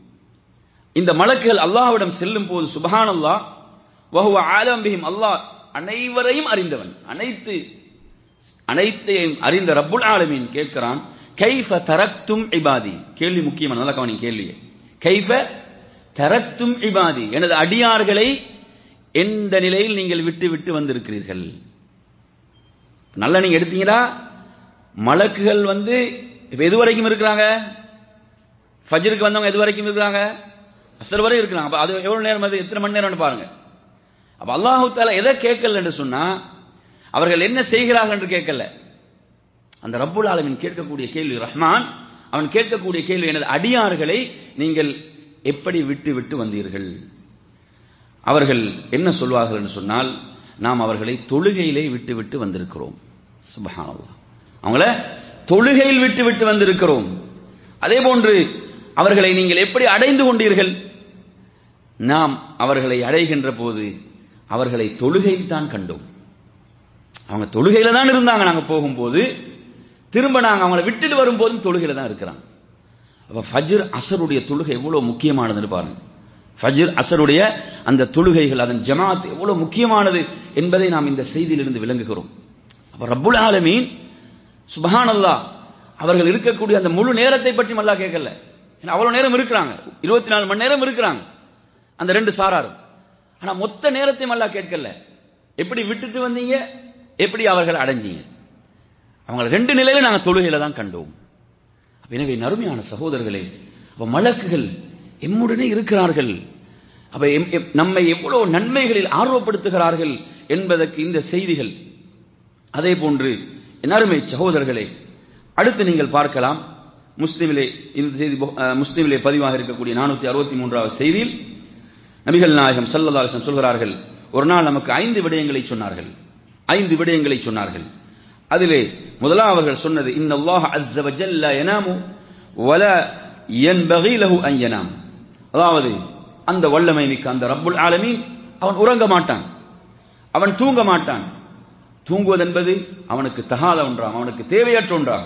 இந்த மலக்குகள் அல்லாஹ்விடம் செல்லும் போது சுபஹான் அல்லாஹ் வஹுவ ஆலம்பிஹிம் அல்லாஹ் அனைவரையும் அறிந்தவன் அனைத்து அனைத்தையும் அறிந்த ரப்புல் ஆலமீன் கேட்கிறான் கைஃப தரக்தும் இபாதி கேள்வி முக்கியமான நல்ல கவனி கேள்வி கைஃப தரக்தும் இபாதி எனது அடியார்களை எந்த நிலையில் நீங்கள் விட்டு விட்டு வந்திருக்கிறீர்கள் நல்லா நீங்க எடுத்தீங்களா மலக்குகள் வந்து இப்ப எது வரைக்கும் இருக்கிறாங்க ஃபஜ்ருக்கு வந்தவங்க எது வரைக்கும் இருக்கிறாங்க அசர் வரை இருக்கிறாங்க அப்ப அது எவ்வளவு நேரம் அது எத்தனை மணி நேரம்னு பாருங்க அப்ப அல்லாஹு தாலா எதை கேட்கல என்று சொன்னா அவர்கள் என்ன செய்கிறார்கள் என்று கேட்கல அந்த ரப்புல் ஆலமின் கேட்கக்கூடிய கேள்வி ரஹ்மான் அவன் கேட்கக்கூடிய கேள்வி எனது அடியார்களை நீங்கள் எப்படி விட்டு விட்டு வந்தீர்கள் அவர்கள் என்ன சொல்வார்கள் என்று சொன்னால் நாம் அவர்களை தொழுகையிலே விட்டு விட்டு வந்திருக்கிறோம் சுபஹானல்லாஹ் அவங்கள தொழுகையில் விட்டு விட்டு வந்திருக்கிறோம் அதே போன்று அவர்களை நீங்கள் எப்படி அடைந்து கொண்டீர்கள் நாம் அவர்களை அடைகின்ற போது அவர்களை தொழுகையில் தான் கண்டோம் அவங்க தொழுகையில தான் இருந்தாங்க நாங்க போகும்போது திரும்ப நாங்க அவங்களை விட்டுட்டு வரும்போதும் தொழுகையில தான் இருக்கிறாங்க அப்ப ஃபஜ்ர் அசருடைய தொழுகை எவ்வளவு முக்கியமானதுன்னு பாருங்க ஃபஜ்ர் அசருடைய அந்த தொழுகைகள் அதன் ஜமாத் எவ்வளவு முக்கியமானது என்பதை நாம் இந்த செய்தியிலிருந்து விளங்குகிறோம் அப்ப ரப்புல் ஆலமீன் சுபஹானல்லா அவர்கள் இருக்கக்கூடிய அந்த முழு நேரத்தை பற்றி மல்லா கேட்கல ஏன்னா அவ்வளவு நேரம் இருக்கிறாங்க இருபத்தி நாலு மணி நேரம் இருக்கிறாங்க அந்த ரெண்டு சாராரும் ஆனா மொத்த நேரத்தையும் அல்லா கேட்கல எப்படி விட்டுட்டு வந்தீங்க எப்படி அவர்கள் அடைஞ்சீங்க அவங்கள ரெண்டு நிலையில நாங்க தொழுகையில தான் கண்டோம் எனவே நறுமையான சகோதரர்களே அப்ப மலக்குகள் எம்முடனே இருக்கிறார்கள் அப்ப எம்- எம்- நம்மை எவ்வளவு நன்மைகளில் ஆர்வப்படுத்துகிறார்கள் என்பதற்கு இந்த செய்திகள் அதே போன்று என் அருமை சகோதரர்களே அடுத்து நீங்கள் பார்க்கலாம் முஸ்லிமிலே இந்த செய்தி புக- அஹ், முஸ்லிமிலே பதிவாக இருக்கக்கூடிய நானூத்தி அறுபத்தி மூன்றாவது செய்தியில் நபிகள் நாயகம் ஸல்லல்லாஹு அலைஹி வஸல்லம் சொல்கிறார்கள் ஒரு நாள் நமக்கு ஐந்து விடயங்களை சொன்னார்கள் ஐந்து விடயங்களை சொன்னார்கள் அதிலே முதலாம் அவர்கள் சொன்னது இன்னல்லாஹ அஸ்ஸ வஜல்ல யனாமு வலா யன்பகி லஹு அன் யனாம் அதாவது அந்த வல்லமை மிக்க அந்த ரப்புல் ஆலமீன் அவன் உறங்க மாட்டான் அவன் தூங்க மாட்டான் தூங்குவது என்பது அவனுக்கு தகாத ஒன்றாம் அவனுக்கு தேவையற்ற ஒன்றாம்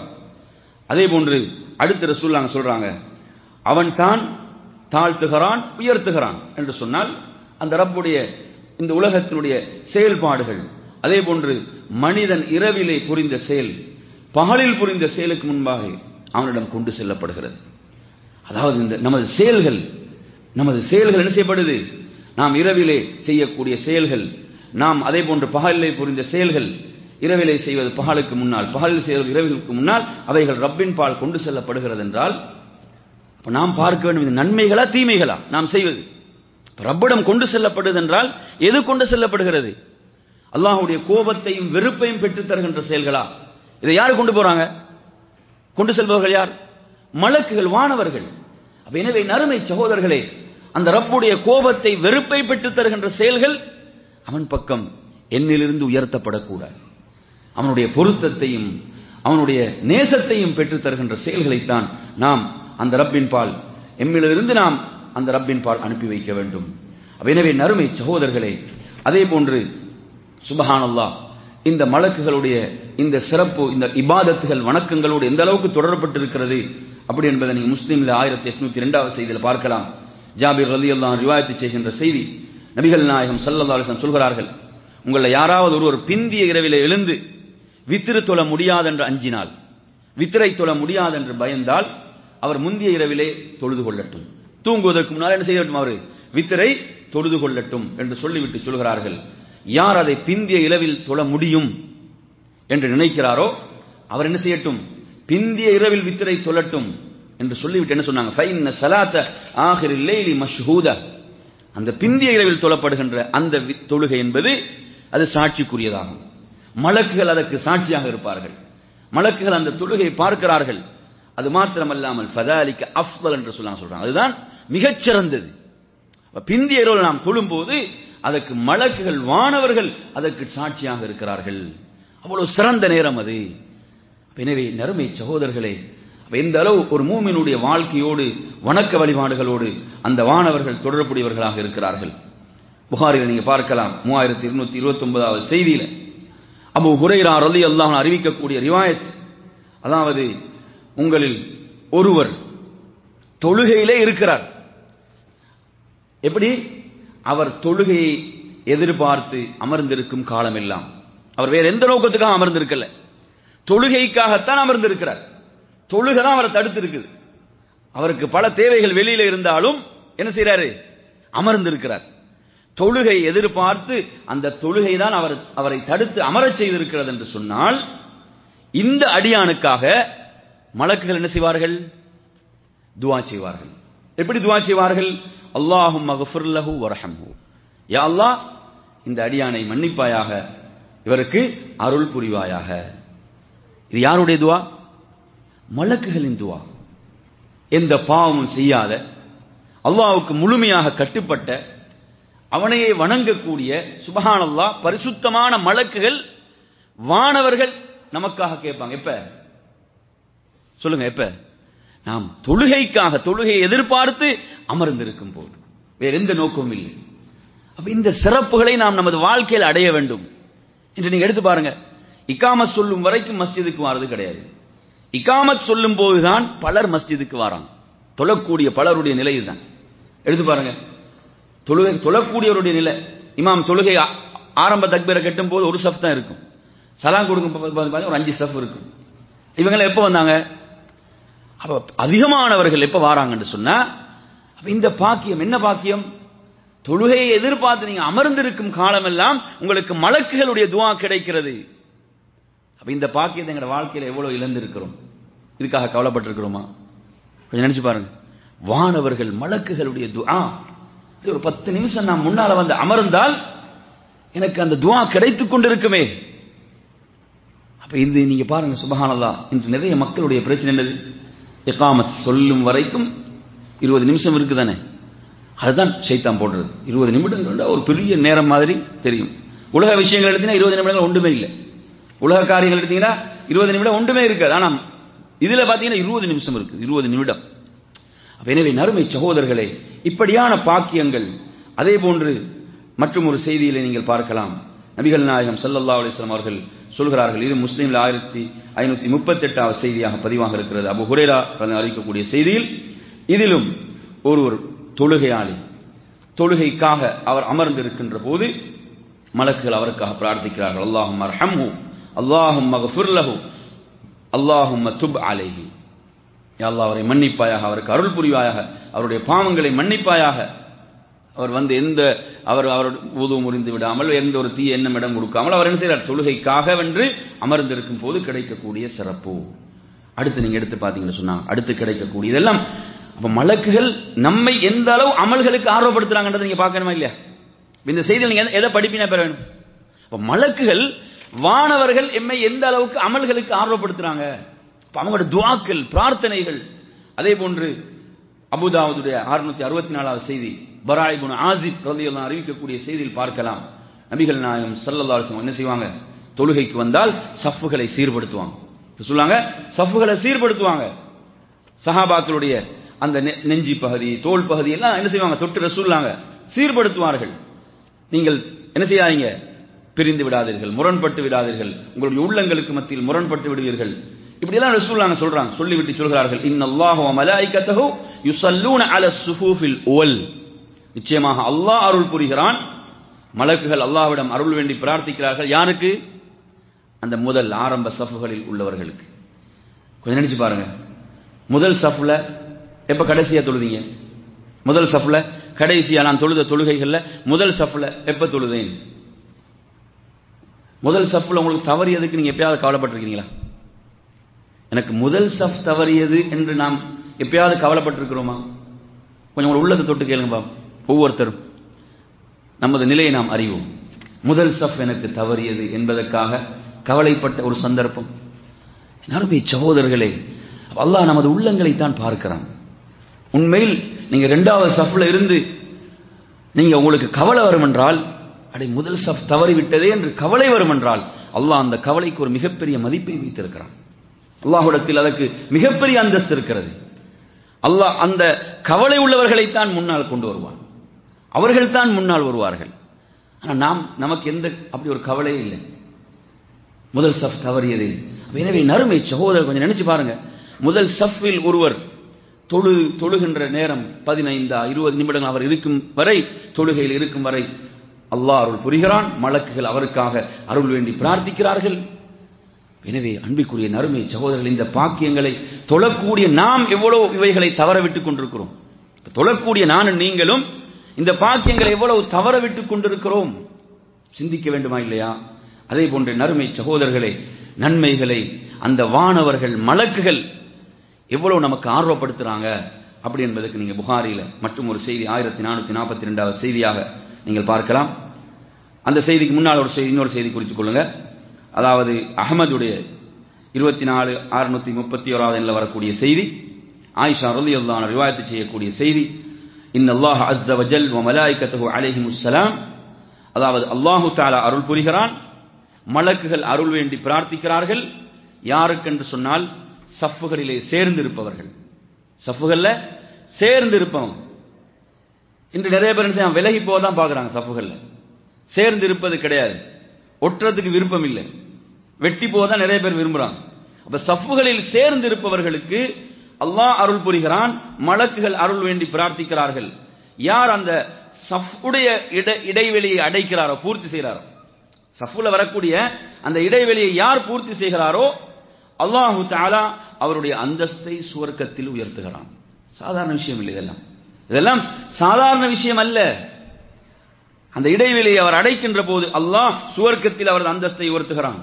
அதே போன்று அடுத்த ரசூல்லாங்க சொல்றாங்க அவன் தான் தாழ்த்துகிறான் உயர்த்துகிறான் என்று சொன்னால் அந்த ரப்புடைய இந்த உலகத்தினுடைய செயல்பாடுகள் அதே போன்று மனிதன் இரவிலே புரிந்த செயல் பகலில் புரிந்த செயலுக்கு முன்பாக அவனிடம் கொண்டு செல்லப்படுகிறது அதாவது இந்த நமது செயல்கள் நமது செயல்கள் என்ன செய்யப்படுது நாம் இரவிலே செய்யக்கூடிய செயல்கள் நாம் அதே போன்று பகலிலே புரிந்த செயல்கள் இரவிலே செய்வது பகலுக்கு முன்னால் பகலில் செய்வது இரவிற்கு முன்னால் அவைகள் ரப்பின் பால் கொண்டு செல்லப்படுகிறது என்றால் அப்ப நாம் பார்க்க வேண்டும் இது நன்மைகளா தீமைகளா நாம் செய்வது இப்ப ரப்பிடம் கொண்டு செல்லப்படுது என்றால் எது கொண்டு செல்லப்படுகிறது அல்லாஹ்வுடைய கோபத்தையும் வெறுப்பையும் பெற்றுத் தருகின்ற செயல்களா இதை யாரு கொண்டு போறாங்க கொண்டு செல்பவர்கள் யார் மலக்குகள் வானவர்கள் அப்ப எனவே நறுமை சகோதரர்களே அந்த ரப்புடைய கோபத்தை வெறுப்பை பெற்றுத் தருகின்ற செயல்கள் அவன் பக்கம் என்னிலிருந்து உயர்த்தப்படக்கூடாது அவனுடைய பொருத்தத்தையும் அவனுடைய நேசத்தையும் பெற்றுத் தருகின்ற செயல்களைத்தான் நாம் அந்த ரப்பின் பால் எம்மிலிருந்து நாம் அந்த ரப்பின் பால் அனுப்பி வைக்க வேண்டும் அப்ப எனவே நறுமை சகோதரர்களே அதே போன்று சுபஹானல்லாஹ் இந்த மலக்குகளுடைய இந்த சிறப்பு இந்த இபாதத்துகள் வணக்கங்களோடு எந்த அளவுக்கு தொடரப்பட்டிருக்கிறது அப்படி என்பதை நீங்க முஸ்லீம்ல ஆயிரத்தி எட்நூத்தி ரெண்டாவது செய்தியில் பார்க்கலாம் ஜாபிர் ரலி அல்லாஹ் ரிவாயத்து செய்கின்ற செய்தி நபிகள் நாயகம் ஸல்லல்லாஹு அலைஹி வஸல்லம் சொல்கிறார்கள் உங்களை யாராவது ஒருவர் பிந்திய இரவிலே எழுந்து வித்திரு தொழ முடியாதென்று அஞ்சினால் வித்திரை தொழ முடியாதென்று பயந்தால் அவர் முந்திய இரவிலே தொழுது கொள்ளட்டும் தூங்குவதற்கு முன்னால் என்ன செய்யட்டும் அவர் வித்திரை தொழுது கொள்ளட்டும் என்று சொல்லிவிட்டு சொல்கிறார்கள் யார் அதை பிந்திய இரவில் தொழ முடியும் என்று நினைக்கிறாரோ அவர் என்ன செய்யட்டும் பிந்திய இரவில் வித்திரை தொழட்டும் என்று சொல்லிவிட்டு என்ன சொன்னாங்க ஃபைன்ன ஸலாத்த ஆகிரில் லைலி மஷ்ஹூதா அந்த பிந்திய இரவில் தொழப்படுகின்ற அந்த வி- தொழுகை என்பது அது சாட்சிக்குரியதாகும் மலக்குகள் அதற்கு சாட்சியாக இருப்பார்கள் மலக்குகள் அந்த தொழுகையை பார்க்கிறார்கள் அது மாத்திரமல்லாமல் ஃபதாலிக்க அஃதல் என்று சொல்லலாம் சொல்றாங்க அதுதான் மிகச்சிறந்தது அப்ப பிந்திய இரவில் நாம் தொழும்போது அதற்கு மலக்குகள் வானவர்கள் அதற்கு சாட்சியாக இருக்கிறார்கள் அவ்வளவு சிறந்த நேரம் அது அப்ப எனவே நறுமை சகோதரர்களே அப்ப எந்த அளவு ஒரு மூமினுடைய வாழ்க்கையோடு வணக்க வழிபாடுகளோடு அந்த வானவர்கள் தொடர்புடையவர்களாக இருக்கிறார்கள் புகாரில் நீங்க பார்க்கலாம் மூவாயிரத்தி இருநூத்தி இருபத்தி ஒன்பதாவது செய்தியில அபு ஹுரைரா ரலி அல்லாஹ் அறிவிக்கக்கூடிய ரிவாயத் அதாவது உங்களில் ஒருவர் தொழுகையிலே இருக்கிறார் எப்படி அவர் தொழுகையை எதிர்பார்த்து அமர்ந்திருக்கும் காலமெல்லாம் அவர் வேற எந்த நோக்கத்துக்காக அமர்ந்திருக்கல தொழுகைக்காகத்தான் அமர்ந்திருக்கிறார் தொழுகை தான் அவரை தடுத்து இருக்குது அவருக்கு பல தேவைகள் வெளியில இருந்தாலும் என்ன செய்யறாரு அமர்ந்திருக்கிறார் தொழுகை எதிர்பார்த்து அந்த தொழுகை தான் அவர் அவரை தடுத்து அமரச் செய்திருக்கிறது என்று சொன்னால் இந்த அடியானுக்காக மலக்குகள் என்ன செய்வார்கள் துவா செய்வார்கள் எப்படி துவா செய்வார்கள் அல்லாஹும் மகஃபிர்லஹு வரஹம்ஹு யா அல்லாஹ் இந்த அடியானை மன்னிப்பாயாக இவருக்கு அருள் புரிவாயாக இது யாருடைய துவா மலக்குகளின் துவா எந்த பாவமும் செய்யாத அல்லாவுக்கு முழுமையாக கட்டுப்பட்ட அவனையே வணங்கக்கூடிய சுபஹானல்லா பரிசுத்தமான மலக்குகள் வானவர்கள் நமக்காக கேட்பாங்க எப்ப சொல்லுங்க எப்ப நாம் தொழுகைக்காக தொழுகையை எதிர்பார்த்து அமர்ந்திருக்கும் போது வேற எந்த நோக்கமும் இல்லை அப்ப இந்த சிறப்புகளை நாம் நமது வாழ்க்கையில் அடைய வேண்டும் என்று நீங்க எடுத்து பாருங்க இக்காமத் சொல்லும் வரைக்கும் மஸ்ஜிதுக்கு வாரது கிடையாது இக்காமத் சொல்லும் போதுதான் பலர் மஸ்ஜிதுக்கு வராங்க தொழக்கூடிய பலருடைய நிலை இதுதான் எடுத்து பாருங்க தொழுகை தொழக்கூடியவருடைய நிலை இமாம் தொழுகை ஆ- ஆரம்ப தக்பீரை கட்டும் போது ஒரு சஃப் தான் இருக்கும் சலாம் கொடுக்கும் போது பார்த்தீங்கன்னா ஒரு அஞ்சு சஃப் இருக்கும் இவங்க எப்போ வந்தாங்க அப்ப அதிகமானவர்கள் எப்ப வாராங்கன்னு சொன்னா அப்ப இந்த பாக்கியம் என்ன பாக்கியம் தொழுகையை எதிர்பார்த்து நீங்க அமர்ந்திருக்கும் காலமெல்லாம் உங்களுக்கு மலக்குகளுடைய துவா கிடைக்கிறது அப்ப இந்த பாக்கியத்தை எங்க வாழ்க்கையில எவ்வளவு இழந்திருக்கிறோம் இதுக்காக கவலைப்பட்டிருக்கிறோமா கொஞ்சம் நினைச்சு பாருங்க வானவர்கள் மலக்குகளுடைய துஆ இது ஒரு பத்து நிமிஷம் நான் முன்னால வந்து அமர்ந்தால் எனக்கு அந்த துஆ கிடைத்துக் கொண்டிருக்குமே அப்ப இது நீங்க பாருங்க சுபஹானல்லாஹ் இன்று நிறைய மக்களுடைய பிரச்சனை என்னது இகாமத் சொல்லும் வரைக்கும் இருபது நிமிஷம் இருக்குதானே அதுதான் சைத்தான் போடுறது இருபது நிமிடங்கள் ஒரு பெரிய நேரம் மாதிரி தெரியும் உலக விஷயங்கள் எடுத்தீங்கன்னா இருபது நிமிடங்கள் ஒன்றுமே இல்லை உலக காரியங்கள் எடுத்தீங்கன்னா இருபது நிமிடம் ஒன்றுமே இருக்காது ஆனா இதுல பாத்தீங்கன்னா இருபது நிமிஷம் இருக்கு இருபது நிமிடம் அப்ப எனவே நறுமை சகோதரர்களே இப்படியான பாக்கியங்கள் அதே போன்று மற்றும் ஒரு செய்தியிலே நீங்கள் பார்க்கலாம் நபிகள் நாயகம் ஸல்லல்லாஹு அலைஹி வஸல்லம் அவர்கள் சொல்கிறார்கள் இது முஸ்லீம்ல ஆயிரத்தி ஐநூத்தி முப்பத்தி எட்டாவது செய்தியாக பதிவாக இருக்கிறது அபு ஹுரேரா அறிவிக்கக்கூடிய செய்தியில் இதிலும் ஒருவர் தொழுகையாளி தொழுகைக்காக அவர் அமர்ந்திருக்கின்ற போது மலக்குகள் அவருக்காக பிரார்த்திக்கிறார்கள் அல்லாஹும் அர்ஹம்ஹு அல்லாஹும் மகஃபிர்லஹு அல்லாஹும் துப் அலைஹி யா அல்லாஹ் அவரை மன்னிப்பாயாக அவருக்கு அருள் புரிவாயாக அவருடைய பாவங்களை மன்னிப்பாயாக அவர் வந்து எந்த அவர் அவர் ஊது முறிந்து விடாமல் எந்த ஒரு தீ எண்ணம் இடம் கொடுக்காமல் அவர் என்ன செய்கிறார் தொழுகைக்காக வென்று அமர்ந்திருக்கும் போது கிடைக்கக்கூடிய சிறப்பு அடுத்து நீங்க எடுத்து பார்த்தீங்கன்னு சொன்னா அடுத்து கிடைக்கக்கூடிய இதெல்லாம் அப்ப மலக்குகள் நம்மை எந்த அளவு அமல்களுக்கு ஆர்வப்படுத்துறாங்கன்றதை நீங்க பார்க்கணுமா இல்லையா இந்த செய்தியில் நீங்க எதை- எதை படிப்பினா பெற வேணும் அப்ப மலக்குகள் வானவர்கள் எம்மை எந்த அளவுக்கு அமல்களுக்கு ஆர்வப்படுத்துறாங்க அப்ப அவங்களோட துவாக்கள் பிரார்த்தனைகள் அதே போன்று அபுதாவுடைய அறுநூத்தி அறுபத்தி நாலாவது செய்தி பராயிபுன் ஆசிப் ரலியல்லாஹு அறிவிக்கக்கூடிய செய்தியில் பார்க்கலாம் நபிகள் நாயகம் ஸல்லல்லாஹு அலைஹி வஸல்லம் என்ன செய்வாங்க தொழுகைக்கு வந்தால் சஃப்புகளை சீர்படுத்துவாங்க இப்ப சொல்லுவாங்க சஃப்புகளை சீர்படுத்துவாங்க சஹாபாக்களுடைய அந்த நெ- நெஞ்சி பகுதி தோல் பகுதி எல்லாம் என்ன செய்வாங்க தொட்டு ரசூல்லாங்க சீர்படுத்துவார்கள் நீங்கள் என்ன செய்யாதீங்க பிரிந்து விடாதீர்கள் முரண்பட்டு விடாதீர்கள் உங்களுடைய உள்ளங்களுக்கு மத்தியில் முரண்பட்டு விடுவீர்கள் இப்படி எல்லாம் ரசூலுல்லாஹ் சொல்றாங்க சொல்லிவிட்டு சொல்கிறார்கள் இன்னல்லாஹு வ மலாயிகத்தஹு யுஸல்லூன அல ஸுஃபூஃபில் உவல் நிச்சயமாக அல்லாஹ் அருள் புரிகிறான் மலக்குகள் அல்லாஹ்விடம் அருள் வேண்டி பிரார்த்திக்கிறார்கள் யாருக்கு அந்த முதல் ஆரம்ப சஃப்புகளில் உள்ளவர்களுக்கு கொஞ்சம் நினைச்சு பாருங்க முதல் சஃப்ல எப்ப கடைசியா தொழுதீங்க முதல் சஃப்ல கடைசியா நான் தொழுத தொழுகைகள்ல முதல் சஃப்ல எப்ப தொழுதேன் முதல் சஃப்ல உங்களுக்கு தவறியதுக்கு நீங்க எப்பயாவது கவலைப்பட்டிருக்கீங்களா எனக்கு முதல் சஃப் தவறியது என்று நாம் எப்பயாவது கவலைப்பட்டிருக்கிறோமா கொஞ்சம் உங்க உள்ளத்தை தொட்டு கேளுங்க பாப்போம். ஒவ்வொருத்தரும் நமது நிலையை நாம் அறிவோம் முதல் சஃப் எனக்கு தவறியது என்பதற்காக கவலைப்பட்ட ஒரு சந்தர்ப்பம் நறுமை சகோதரர்களே அல்லாஹ் நமது உள்ளங்களை தான் பார்க்கிறான் உண்மையில் நீங்க ரெண்டாவது சஃப்ல இருந்து நீங்க உங்களுக்கு கவலை வரும் என்றால் அடே முதல் சஃப் தவறி விட்டதே என்று கவலை வரும் என்றால் அல்லாஹ் அந்த கவலைக்கு ஒரு மிகப்பெரிய மதிப்பை வைத்திருக்கிறான் அல்லாஹ்விடத்தில் அதற்கு மிகப்பெரிய அந்தஸ்து இருக்கிறது அல்லாஹ் அந்த கவலை உள்ளவர்களைத்தான் முன்னால் கொண்டு வருவான் அவர்கள் தான் முன்னால் வருவார்கள் ஆனா நாம் நமக்கு எந்த அப்படி ஒரு கவலையே இல்லை முதல் சஃப் தவறியது எனவே நறுமை சகோதரர் கொஞ்சம் நினைச்சு பாருங்க முதல் சஃபில் ஒருவர் தொழு தொழுகின்ற நேரம் பதினைந்தா இருபது நிமிடங்கள் அவர் இருக்கும் வரை தொழுகையில் இருக்கும் வரை அல்லாஹ் அருள் புரிகிறான் மலக்குகள் அவருக்காக அருள் வேண்டி பிரார்த்திக்கிறார்கள் எனவே அன்பிற்குரிய நறுமை சகோதரர்கள் இந்த பாக்கியங்களை தொழக்கூடிய நாம் எவ்வளவு இவைகளை தவற விட்டுக் கொண்டிருக்கிறோம் தொழக்கூடிய நானும் நீங்களும் இந்த பாக்கியங்களை எவ்வளவு தவற விட்டுக் கொண்டிருக்கிறோம் சிந்திக்க வேண்டுமா இல்லையா அதே போன்ற நறுமை சகோதரர்களே நன்மைகளை அந்த வானவர்கள் மலக்குகள் எவ்வளவு நமக்கு ஆர்வப்படுத்துறாங்க அப்படி என்பதற்கு நீங்க புகாரில மற்றும் ஒரு செய்தி ஆயிரத்தி நானூத்தி நாற்பத்தி ரெண்டாவது செய்தியாக நீங்கள் பார்க்கலாம் அந்த செய்திக்கு முன்னால் ஒரு செய்தி இன்னொரு செய்தி குறித்துக் கொள்ளுங்க அதாவது அகமதுடைய இருபத்தி நாலு அறுநூத்தி முப்பத்தி ஓராவது எண்ணில் வரக்கூடிய செய்தி ஆயிஷா ரலியல்லாஹு ரிவாயத்து செய்யக்கூடிய செய்தி இன் அல்லாஹ் அஸ்ஸ வஜல் வ மலாயிகத்துஹு அலைஹிமுஸ்ஸலாம் அதாவது அல்லாஹு தஆலா அருள் புரிகிறான் மலக்குகள் அருள் வேண்டி பிரார்த்திக்கிறார்கள் யாருக்கென்று சொன்னால் சஃப்புகளிலே சேர்ந்திருப்பவர்கள் சஃப்புகள்ல சேர்ந்து இருப்பவங்க இன்று நிறைய பேர் என்ன செய்யறாங்க? விலகி போக தான் பார்க்குறாங்க சஃப்புகள்ல சேர்ந்து இருப்பது கிடையாது ஒட்டுறதுக்கு விருப்பம் இல்லை வெட்டி போக தான் நிறைய பேர் விரும்புறாங்க அப்ப சஃப்புகளில் சேர்ந்து இருப்பவர்களுக்கு அல்லாஹ் அருள் புரிகிறான் மலக்குகள் அருள் வேண்டி பிரார்த்திக்கிறார்கள் யார் அந்த சஃப்புடைய இட இடைவெளியை அடைக்கிறாரோ பூர்த்தி செய்கிறாரோ சஃப்புல வரக்கூடிய அந்த இடைவெளியை யார் பூர்த்தி செய்கிறாரோ அல்லாஹு தஆலா அவருடைய அந்தஸ்தை சுவர்க்கத்தில் உயர்த்துகிறான் சாதாரண விஷயம் இல்லை இதெல்லாம் இதெல்லாம் சாதாரண விஷயம் அல்ல அந்த இடைவெளியை அவர் அடைக்கின்ற போது அல்லாஹ் சுவர்க்கத்தில் அவரது அந்தஸ்தை உயர்த்துகிறான்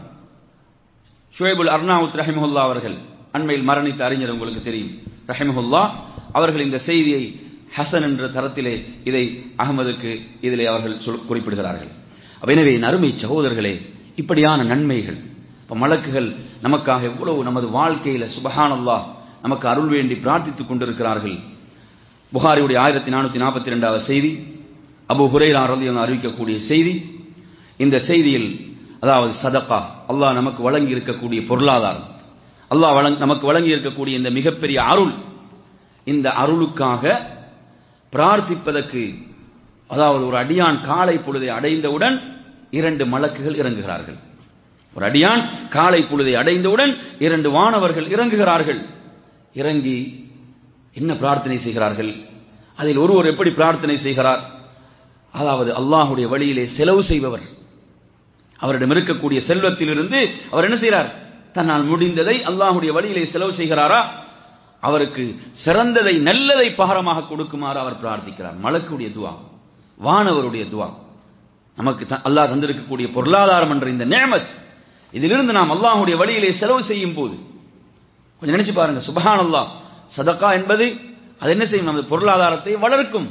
ஷுவைபுல் அர்னாவுத் ரஹிமஹுல்லா அவர்கள் அண்மையில் மரணித்த அறிஞர் உங்களுக்கு தெரியும் ரஹிமஹுல்லா அவர்கள் இந்த செய்தியை ஹசன் என்ற தரத்திலே இதை அகமதுக்கு இதிலே அவர்கள் சொல் குறிப்பிடுகிறார்கள் அப்ப எனவே என் அருமை சகோதரர்களே இப்படியான நன்மைகள் இப்ப மலக்குகள் நமக்காக எவ்வளவு நமது வாழ்க்கையில சுபஹானல்லாஹ் நமக்கு அருள் வேண்டி பிரார்த்தித்துக் கொண்டிருக்கிறார்கள் புகாரியுடைய ஆயிரத்தி நானூத்தி நாற்பத்தி ரெண்டாவது செய்தி அபு ஹுரைரா ரலியல்லாஹு அறிவிக்கக்கூடிய செய்தி இந்த செய்தியில் அதாவது சதகா அல்லாஹ் நமக்கு வழங்கி இருக்கக்கூடிய பொருளாதாரம் அல்லாஹ் வழங் நமக்கு வழங்கி இருக்கக்கூடிய இந்த மிகப்பெரிய அருள் இந்த அருளுக்காக பிரார்த்திப்பதற்கு அதாவது ஒரு அடியான் காலை பொழுதை அடைந்தவுடன் இரண்டு மலக்குகள் இறங்குகிறார்கள் ஒரு அடியான் காலை பொழுதை அடைந்தவுடன் இரண்டு வானவர்கள் இறங்குகிறார்கள் இறங்கி என்ன பிரார்த்தனை செய்கிறார்கள் அதில் ஒருவர் எப்படி பிரார்த்தனை செய்கிறார் அதாவது அல்லாஹுடைய வழியிலே செலவு செய்பவர் அவரிடம் இருக்கக்கூடிய செல்வத்திலிருந்து அவர் என்ன செய்கிறார் தன்னால் முடிந்ததை அல்லாஹுடைய வழியிலே செலவு செய்கிறாரா அவருக்கு சிறந்ததை நல்லதை பகரமாக கொடுக்குமாறு அவர் பிரார்த்திக்கிறார் மலக்குடைய துவா வானவருடைய துவா நமக்கு த- அல்லாஹ் தந்திருக்கக்கூடிய பொருளாதாரம் என்ற இந்த நேமத் இதிலிருந்து நாம் அல்லாஹுடைய வழியிலே செலவு செய்யும் போது கொஞ்சம் நினைச்சு பாருங்க சுபஹான் அல்லாஹ் சதகா என்பது அது என்ன செய்யும் நமது பொருளாதாரத்தை வளர்க்கும்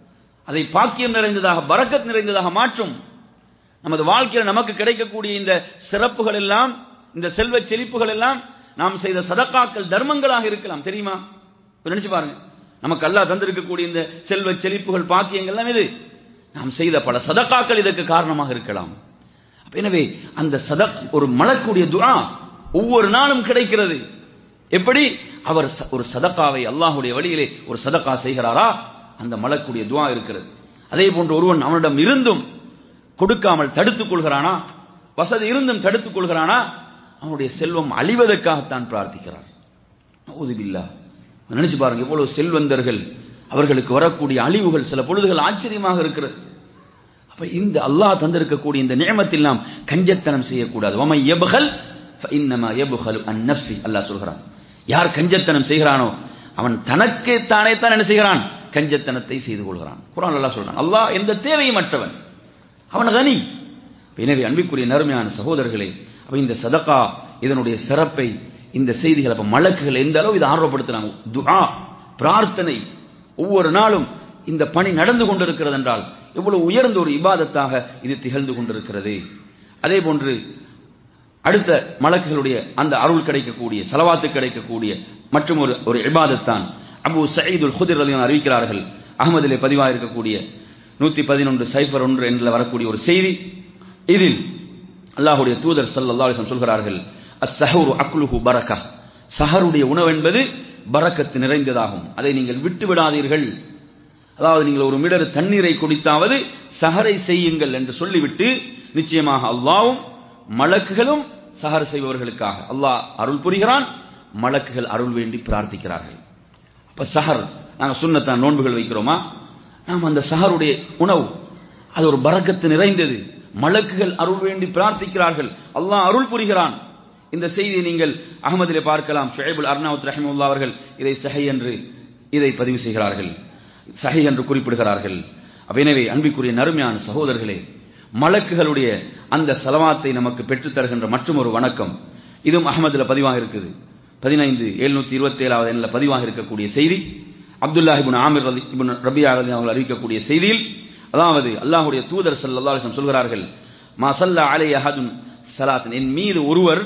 அதை பாக்கியம் நிறைந்ததாக பரக்கத் நிறைந்ததாக மாற்றும் நமது வாழ்க்கையில் நமக்கு கிடைக்கக்கூடிய இந்த சிறப்புகள் எல்லாம் இந்த செல்வ செழிப்புகள் எல்லாம் நாம் செய்த சதக்காக்கள் தர்மங்களாக இருக்கலாம் தெரியுமா இப்ப நினைச்சு பாருங்க நமக்கு அல்லாஹ் தந்திருக்கக்கூடிய இந்த செல்வ செழிப்புகள் பாக்கியங்கள் எல்லாம் இது நாம் செய்த பல சதக்காக்கள் இதற்கு காரணமாக இருக்கலாம் அப்ப எனவே அந்த சதக் ஒரு மலக்குடைய துஆ ஒவ்வொரு நாளும் கிடைக்கிறது எப்படி அவர் ச- ஒரு சதக்காவை அல்லாஹ்வுடைய வழியிலே ஒரு சதக்கா செய்கிறாரா அந்த மலக்குடைய துஆ இருக்கிறது அதே போன்று ஒருவன் அவனிடம் இருந்தும் கொடுக்காமல் தடுத்துக் கொள்கிறானா வசதி இருந்தும் தடுத்துக் கொள்கிறானா அவனுடைய செல்வம் அழிவதற்காகத்தான் பிரார்த்திக்கிறார் நவுதுபில்லா நினைச்சு பாருங்க எவ்வளவு செல்வந்தர்கள் அவர்களுக்கு வரக்கூடிய அழிவுகள் சில பொழுதுகள் ஆச்சரியமாக இருக்கிறது அப்ப இந்த அல்லாஹ் தந்திருக்கக்கூடிய இந்த நியமத்தில் நாம் கஞ்சத்தனம் செய்யக்கூடாது வமை எபுகல் இன்னமா எபுகல் அன் நப்சி அல்லாஹ் சொல்கிறான் யார் கஞ்சத்தனம் செய்கிறானோ அவன் தனக்கு தானே தான் என்ன செய்கிறான் கஞ்சத்தனத்தை செய்து கொள்கிறான் குரான் அல்லாஹ் சொல்றான் அல்லாஹ் எந்த தேவையும் அற்றவன் அவன் கனி எனவே அன்பிற்குரிய நறுமையான சகோதரர்களே அப்ப இந்த சதகா இதனுடைய சிறப்பை இந்த செய்திகள் அப்ப மலக்குகள் எந்த அளவு இதை ஆர்வப்படுத்துறாங்க துஆ பிரார்த்தனை ஒவ்வொரு நாளும் இந்த பணி நடந்து கொண்டிருக்கிறது என்றால் எவ்வளவு உயர்ந்த ஒரு இபாதத்தாக இது திகழ்ந்து கொண்டிருக்கிறது அதே போன்று அடுத்த மலக்குகளுடைய அந்த அருள் கிடைக்கக்கூடிய செலவாத்து கிடைக்கக்கூடிய மற்றும் ஒரு ஒரு இபாதத்தான் அபு சயீதுல் ஹுதிர் ரலியல்லாஹு அறிவிக்கிறார்கள் அகமதிலே பதிவாக இருக்கக்கூடிய நூத்தி பதினொன்று சைஃபர் ஒன்று என்ற வரக்கூடிய ஒரு செய்தி இதில் அல்லாஹ்வுடைய தூதர் ஸல்லல்லாஹு அலைஹி வஸல்லம் சொல்கிறார்கள் அஸ்-சஹூரு அக்லுஹு பரக்கா சஹருடைய உணவு என்பது பரக்கத்து நிறைந்ததாகும் அதை நீங்கள் விட்டு விடாதீர்கள் அதாவது நீங்கள் ஒரு மிடர் தண்ணீரை குடித்தாவது சஹரை செய்யுங்கள் என்று சொல்லிவிட்டு நிச்சயமாக அல்லாவும் மலக்குகளும் சஹர் செய்பவர்களுக்காக அல்லாஹ் அருள் புரிகிறான் மலக்குகள் அருள் வேண்டி பிரார்த்திக்கிறார்கள் அப்ப சஹர் நாங்க சுண்ணத்தான் நோன்புகள் வைக்கிறோமா நாம் அந்த சஹருடைய உணவு அது ஒரு பரக்கத்து நிறைந்தது மலக்குகள் அருள் வேண்டி பிரார்த்திக்கிறார்கள் அல்லாஹ் அருள் புரிகிறான் இந்த செய்தியை நீங்கள் அகமதிலே பார்க்கலாம் ஷுஐபுல் அர்னாவுத் ரஹிமுல்லா அவர்கள் இதை சஹை என்று இதை பதிவு செய்கிறார்கள் சஹை என்று குறிப்பிடுகிறார்கள் அப்ப எனவே அன்பிற்குரிய நறுமையான சகோதரர்களே மலக்குகளுடைய அந்த சலவாத்தை நமக்கு பெற்றுத் தருகின்ற மற்றும் ஒரு வணக்கம் இதுவும் அகமதுல பதிவாக இருக்குது பதினைந்து எழுநூத்தி இருபத்தி ஏழாவது எண்ணில் பதிவாக இருக்கக்கூடிய செய்தி அப்துல்லா இப்னு ஆமிர் ரலி இப்னு ரபியா ரலி அவர்கள் அறிவிக்கக்கூடிய செய்தியில் அதாவது அல்லாஹ்வுடைய தூதர் ஸல்லல்லாஹு அலைஹி வஸல்லம் சொல்கிறார்கள் மா ஸல்லா அலைஹி அஹதுன் ஸலாத்தன் என் மீது ஒருவர்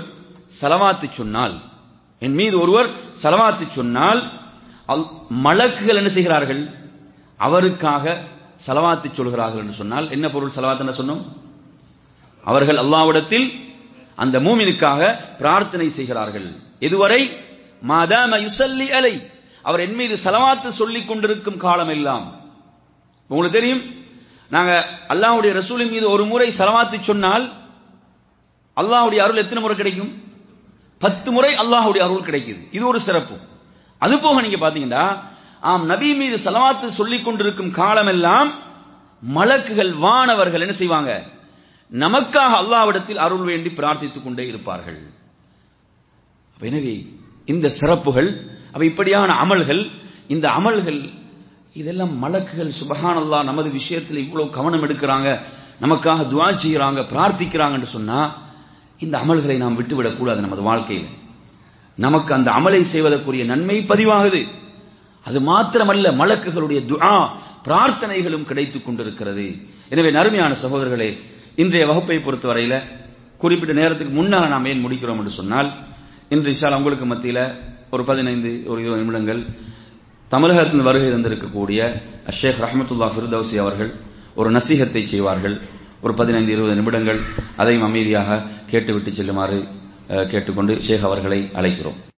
சலவாத்து சொன்னால் என் மீது ஒருவர் சலவாத்து சொன்னால் அல்- மலக்குகள் என்ன செய்கிறார்கள் அவருக்காக சலவாத்து சொல்கிறார்கள் என்று சொன்னால் என்ன பொருள் சலவாத் என்ன சொன்னோம் அவர்கள் அல்லாஹ்விடத்தில் அந்த மூமினுக்காக பிரார்த்தனை செய்கிறார்கள் எதுவரை மாதாம யுசல்லி அலை அவர் என் மீது சலவாத்து சொல்லிக் கொண்டிருக்கும் காலம் எல்லாம் உங்களுக்கு தெரியும் நாங்க அல்லாஹ்வுடைய ரசூலின் மீது ஒரு முறை சலவாத்து சொன்னால் அல்லாஹ்வுடைய அருள் எத்தனை முறை கிடைக்கும் பத்து முறை அல்லாஹ்வுடைய அருள் கிடைக்குது இது ஒரு சிறப்பு அது போக நீங்க பாத்தீங்கன்னா ஆம் நபி மீது சலவாத்து சொல்லிக் கொண்டிருக்கும் காலமெல்லாம் மலக்குகள் வானவர்கள் என்ன செய்வாங்க நமக்காக அல்லாஹ்விடத்தில் அருள் வேண்டி பிரார்த்தித்துக் கொண்டே இருப்பார்கள் அப்ப எனவே இந்த சிறப்புகள் அப்ப இப்படியான அமல்கள் இந்த அமல்கள் இதெல்லாம் மலக்குகள் சுபஹானல்லா நமது விஷயத்தில் இவ்வளவு கவனம் எடுக்கிறாங்க நமக்காக துவா செய்யறாங்க பிரார்த்திக்கிறாங்கன்னு சொன்னா இந்த அமல்களை நாம் விட்டுவிடக் கூடாது நமது வாழ்க்கையில் நமக்கு அந்த அமலை செய்வதற்குரிய நன்மை பதிவாகுது அது மாத்திரமல்ல மலக்குகளுடைய துஆ பிரார்த்தனைகளும் கிடைத்துக் கொண்டிருக்கிறது எனவே நறுமையான சகோதரர்களே இன்றைய வகுப்பை பொறுத்தவரையில குறிப்பிட்ட நேரத்துக்கு முன்னால் நாம் ஏன் முடிக்கிறோம் என்று சொன்னால் இன்று இஷால் உங்களுக்கு மத்தியில ஒரு பதினைந்து ஒரு இருபது நிமிடங்கள் தமிழகத்தில் வருகை தந்திருக்கக்கூடிய ஷேக் ரஹமத்துல்லா ஃபிர்தௌசி அவர்கள் ஒரு நசீகத்தை செய்வார்கள் ஒரு பதினைந்து இருபது நிமிடங்கள் அதையும் அமைதியாக கேட்டுவிட்டு செல்லுமாறு அஹ், கேட்டுக்கொண்டு ஷேக் அவர்களை அழைக்கிறோம்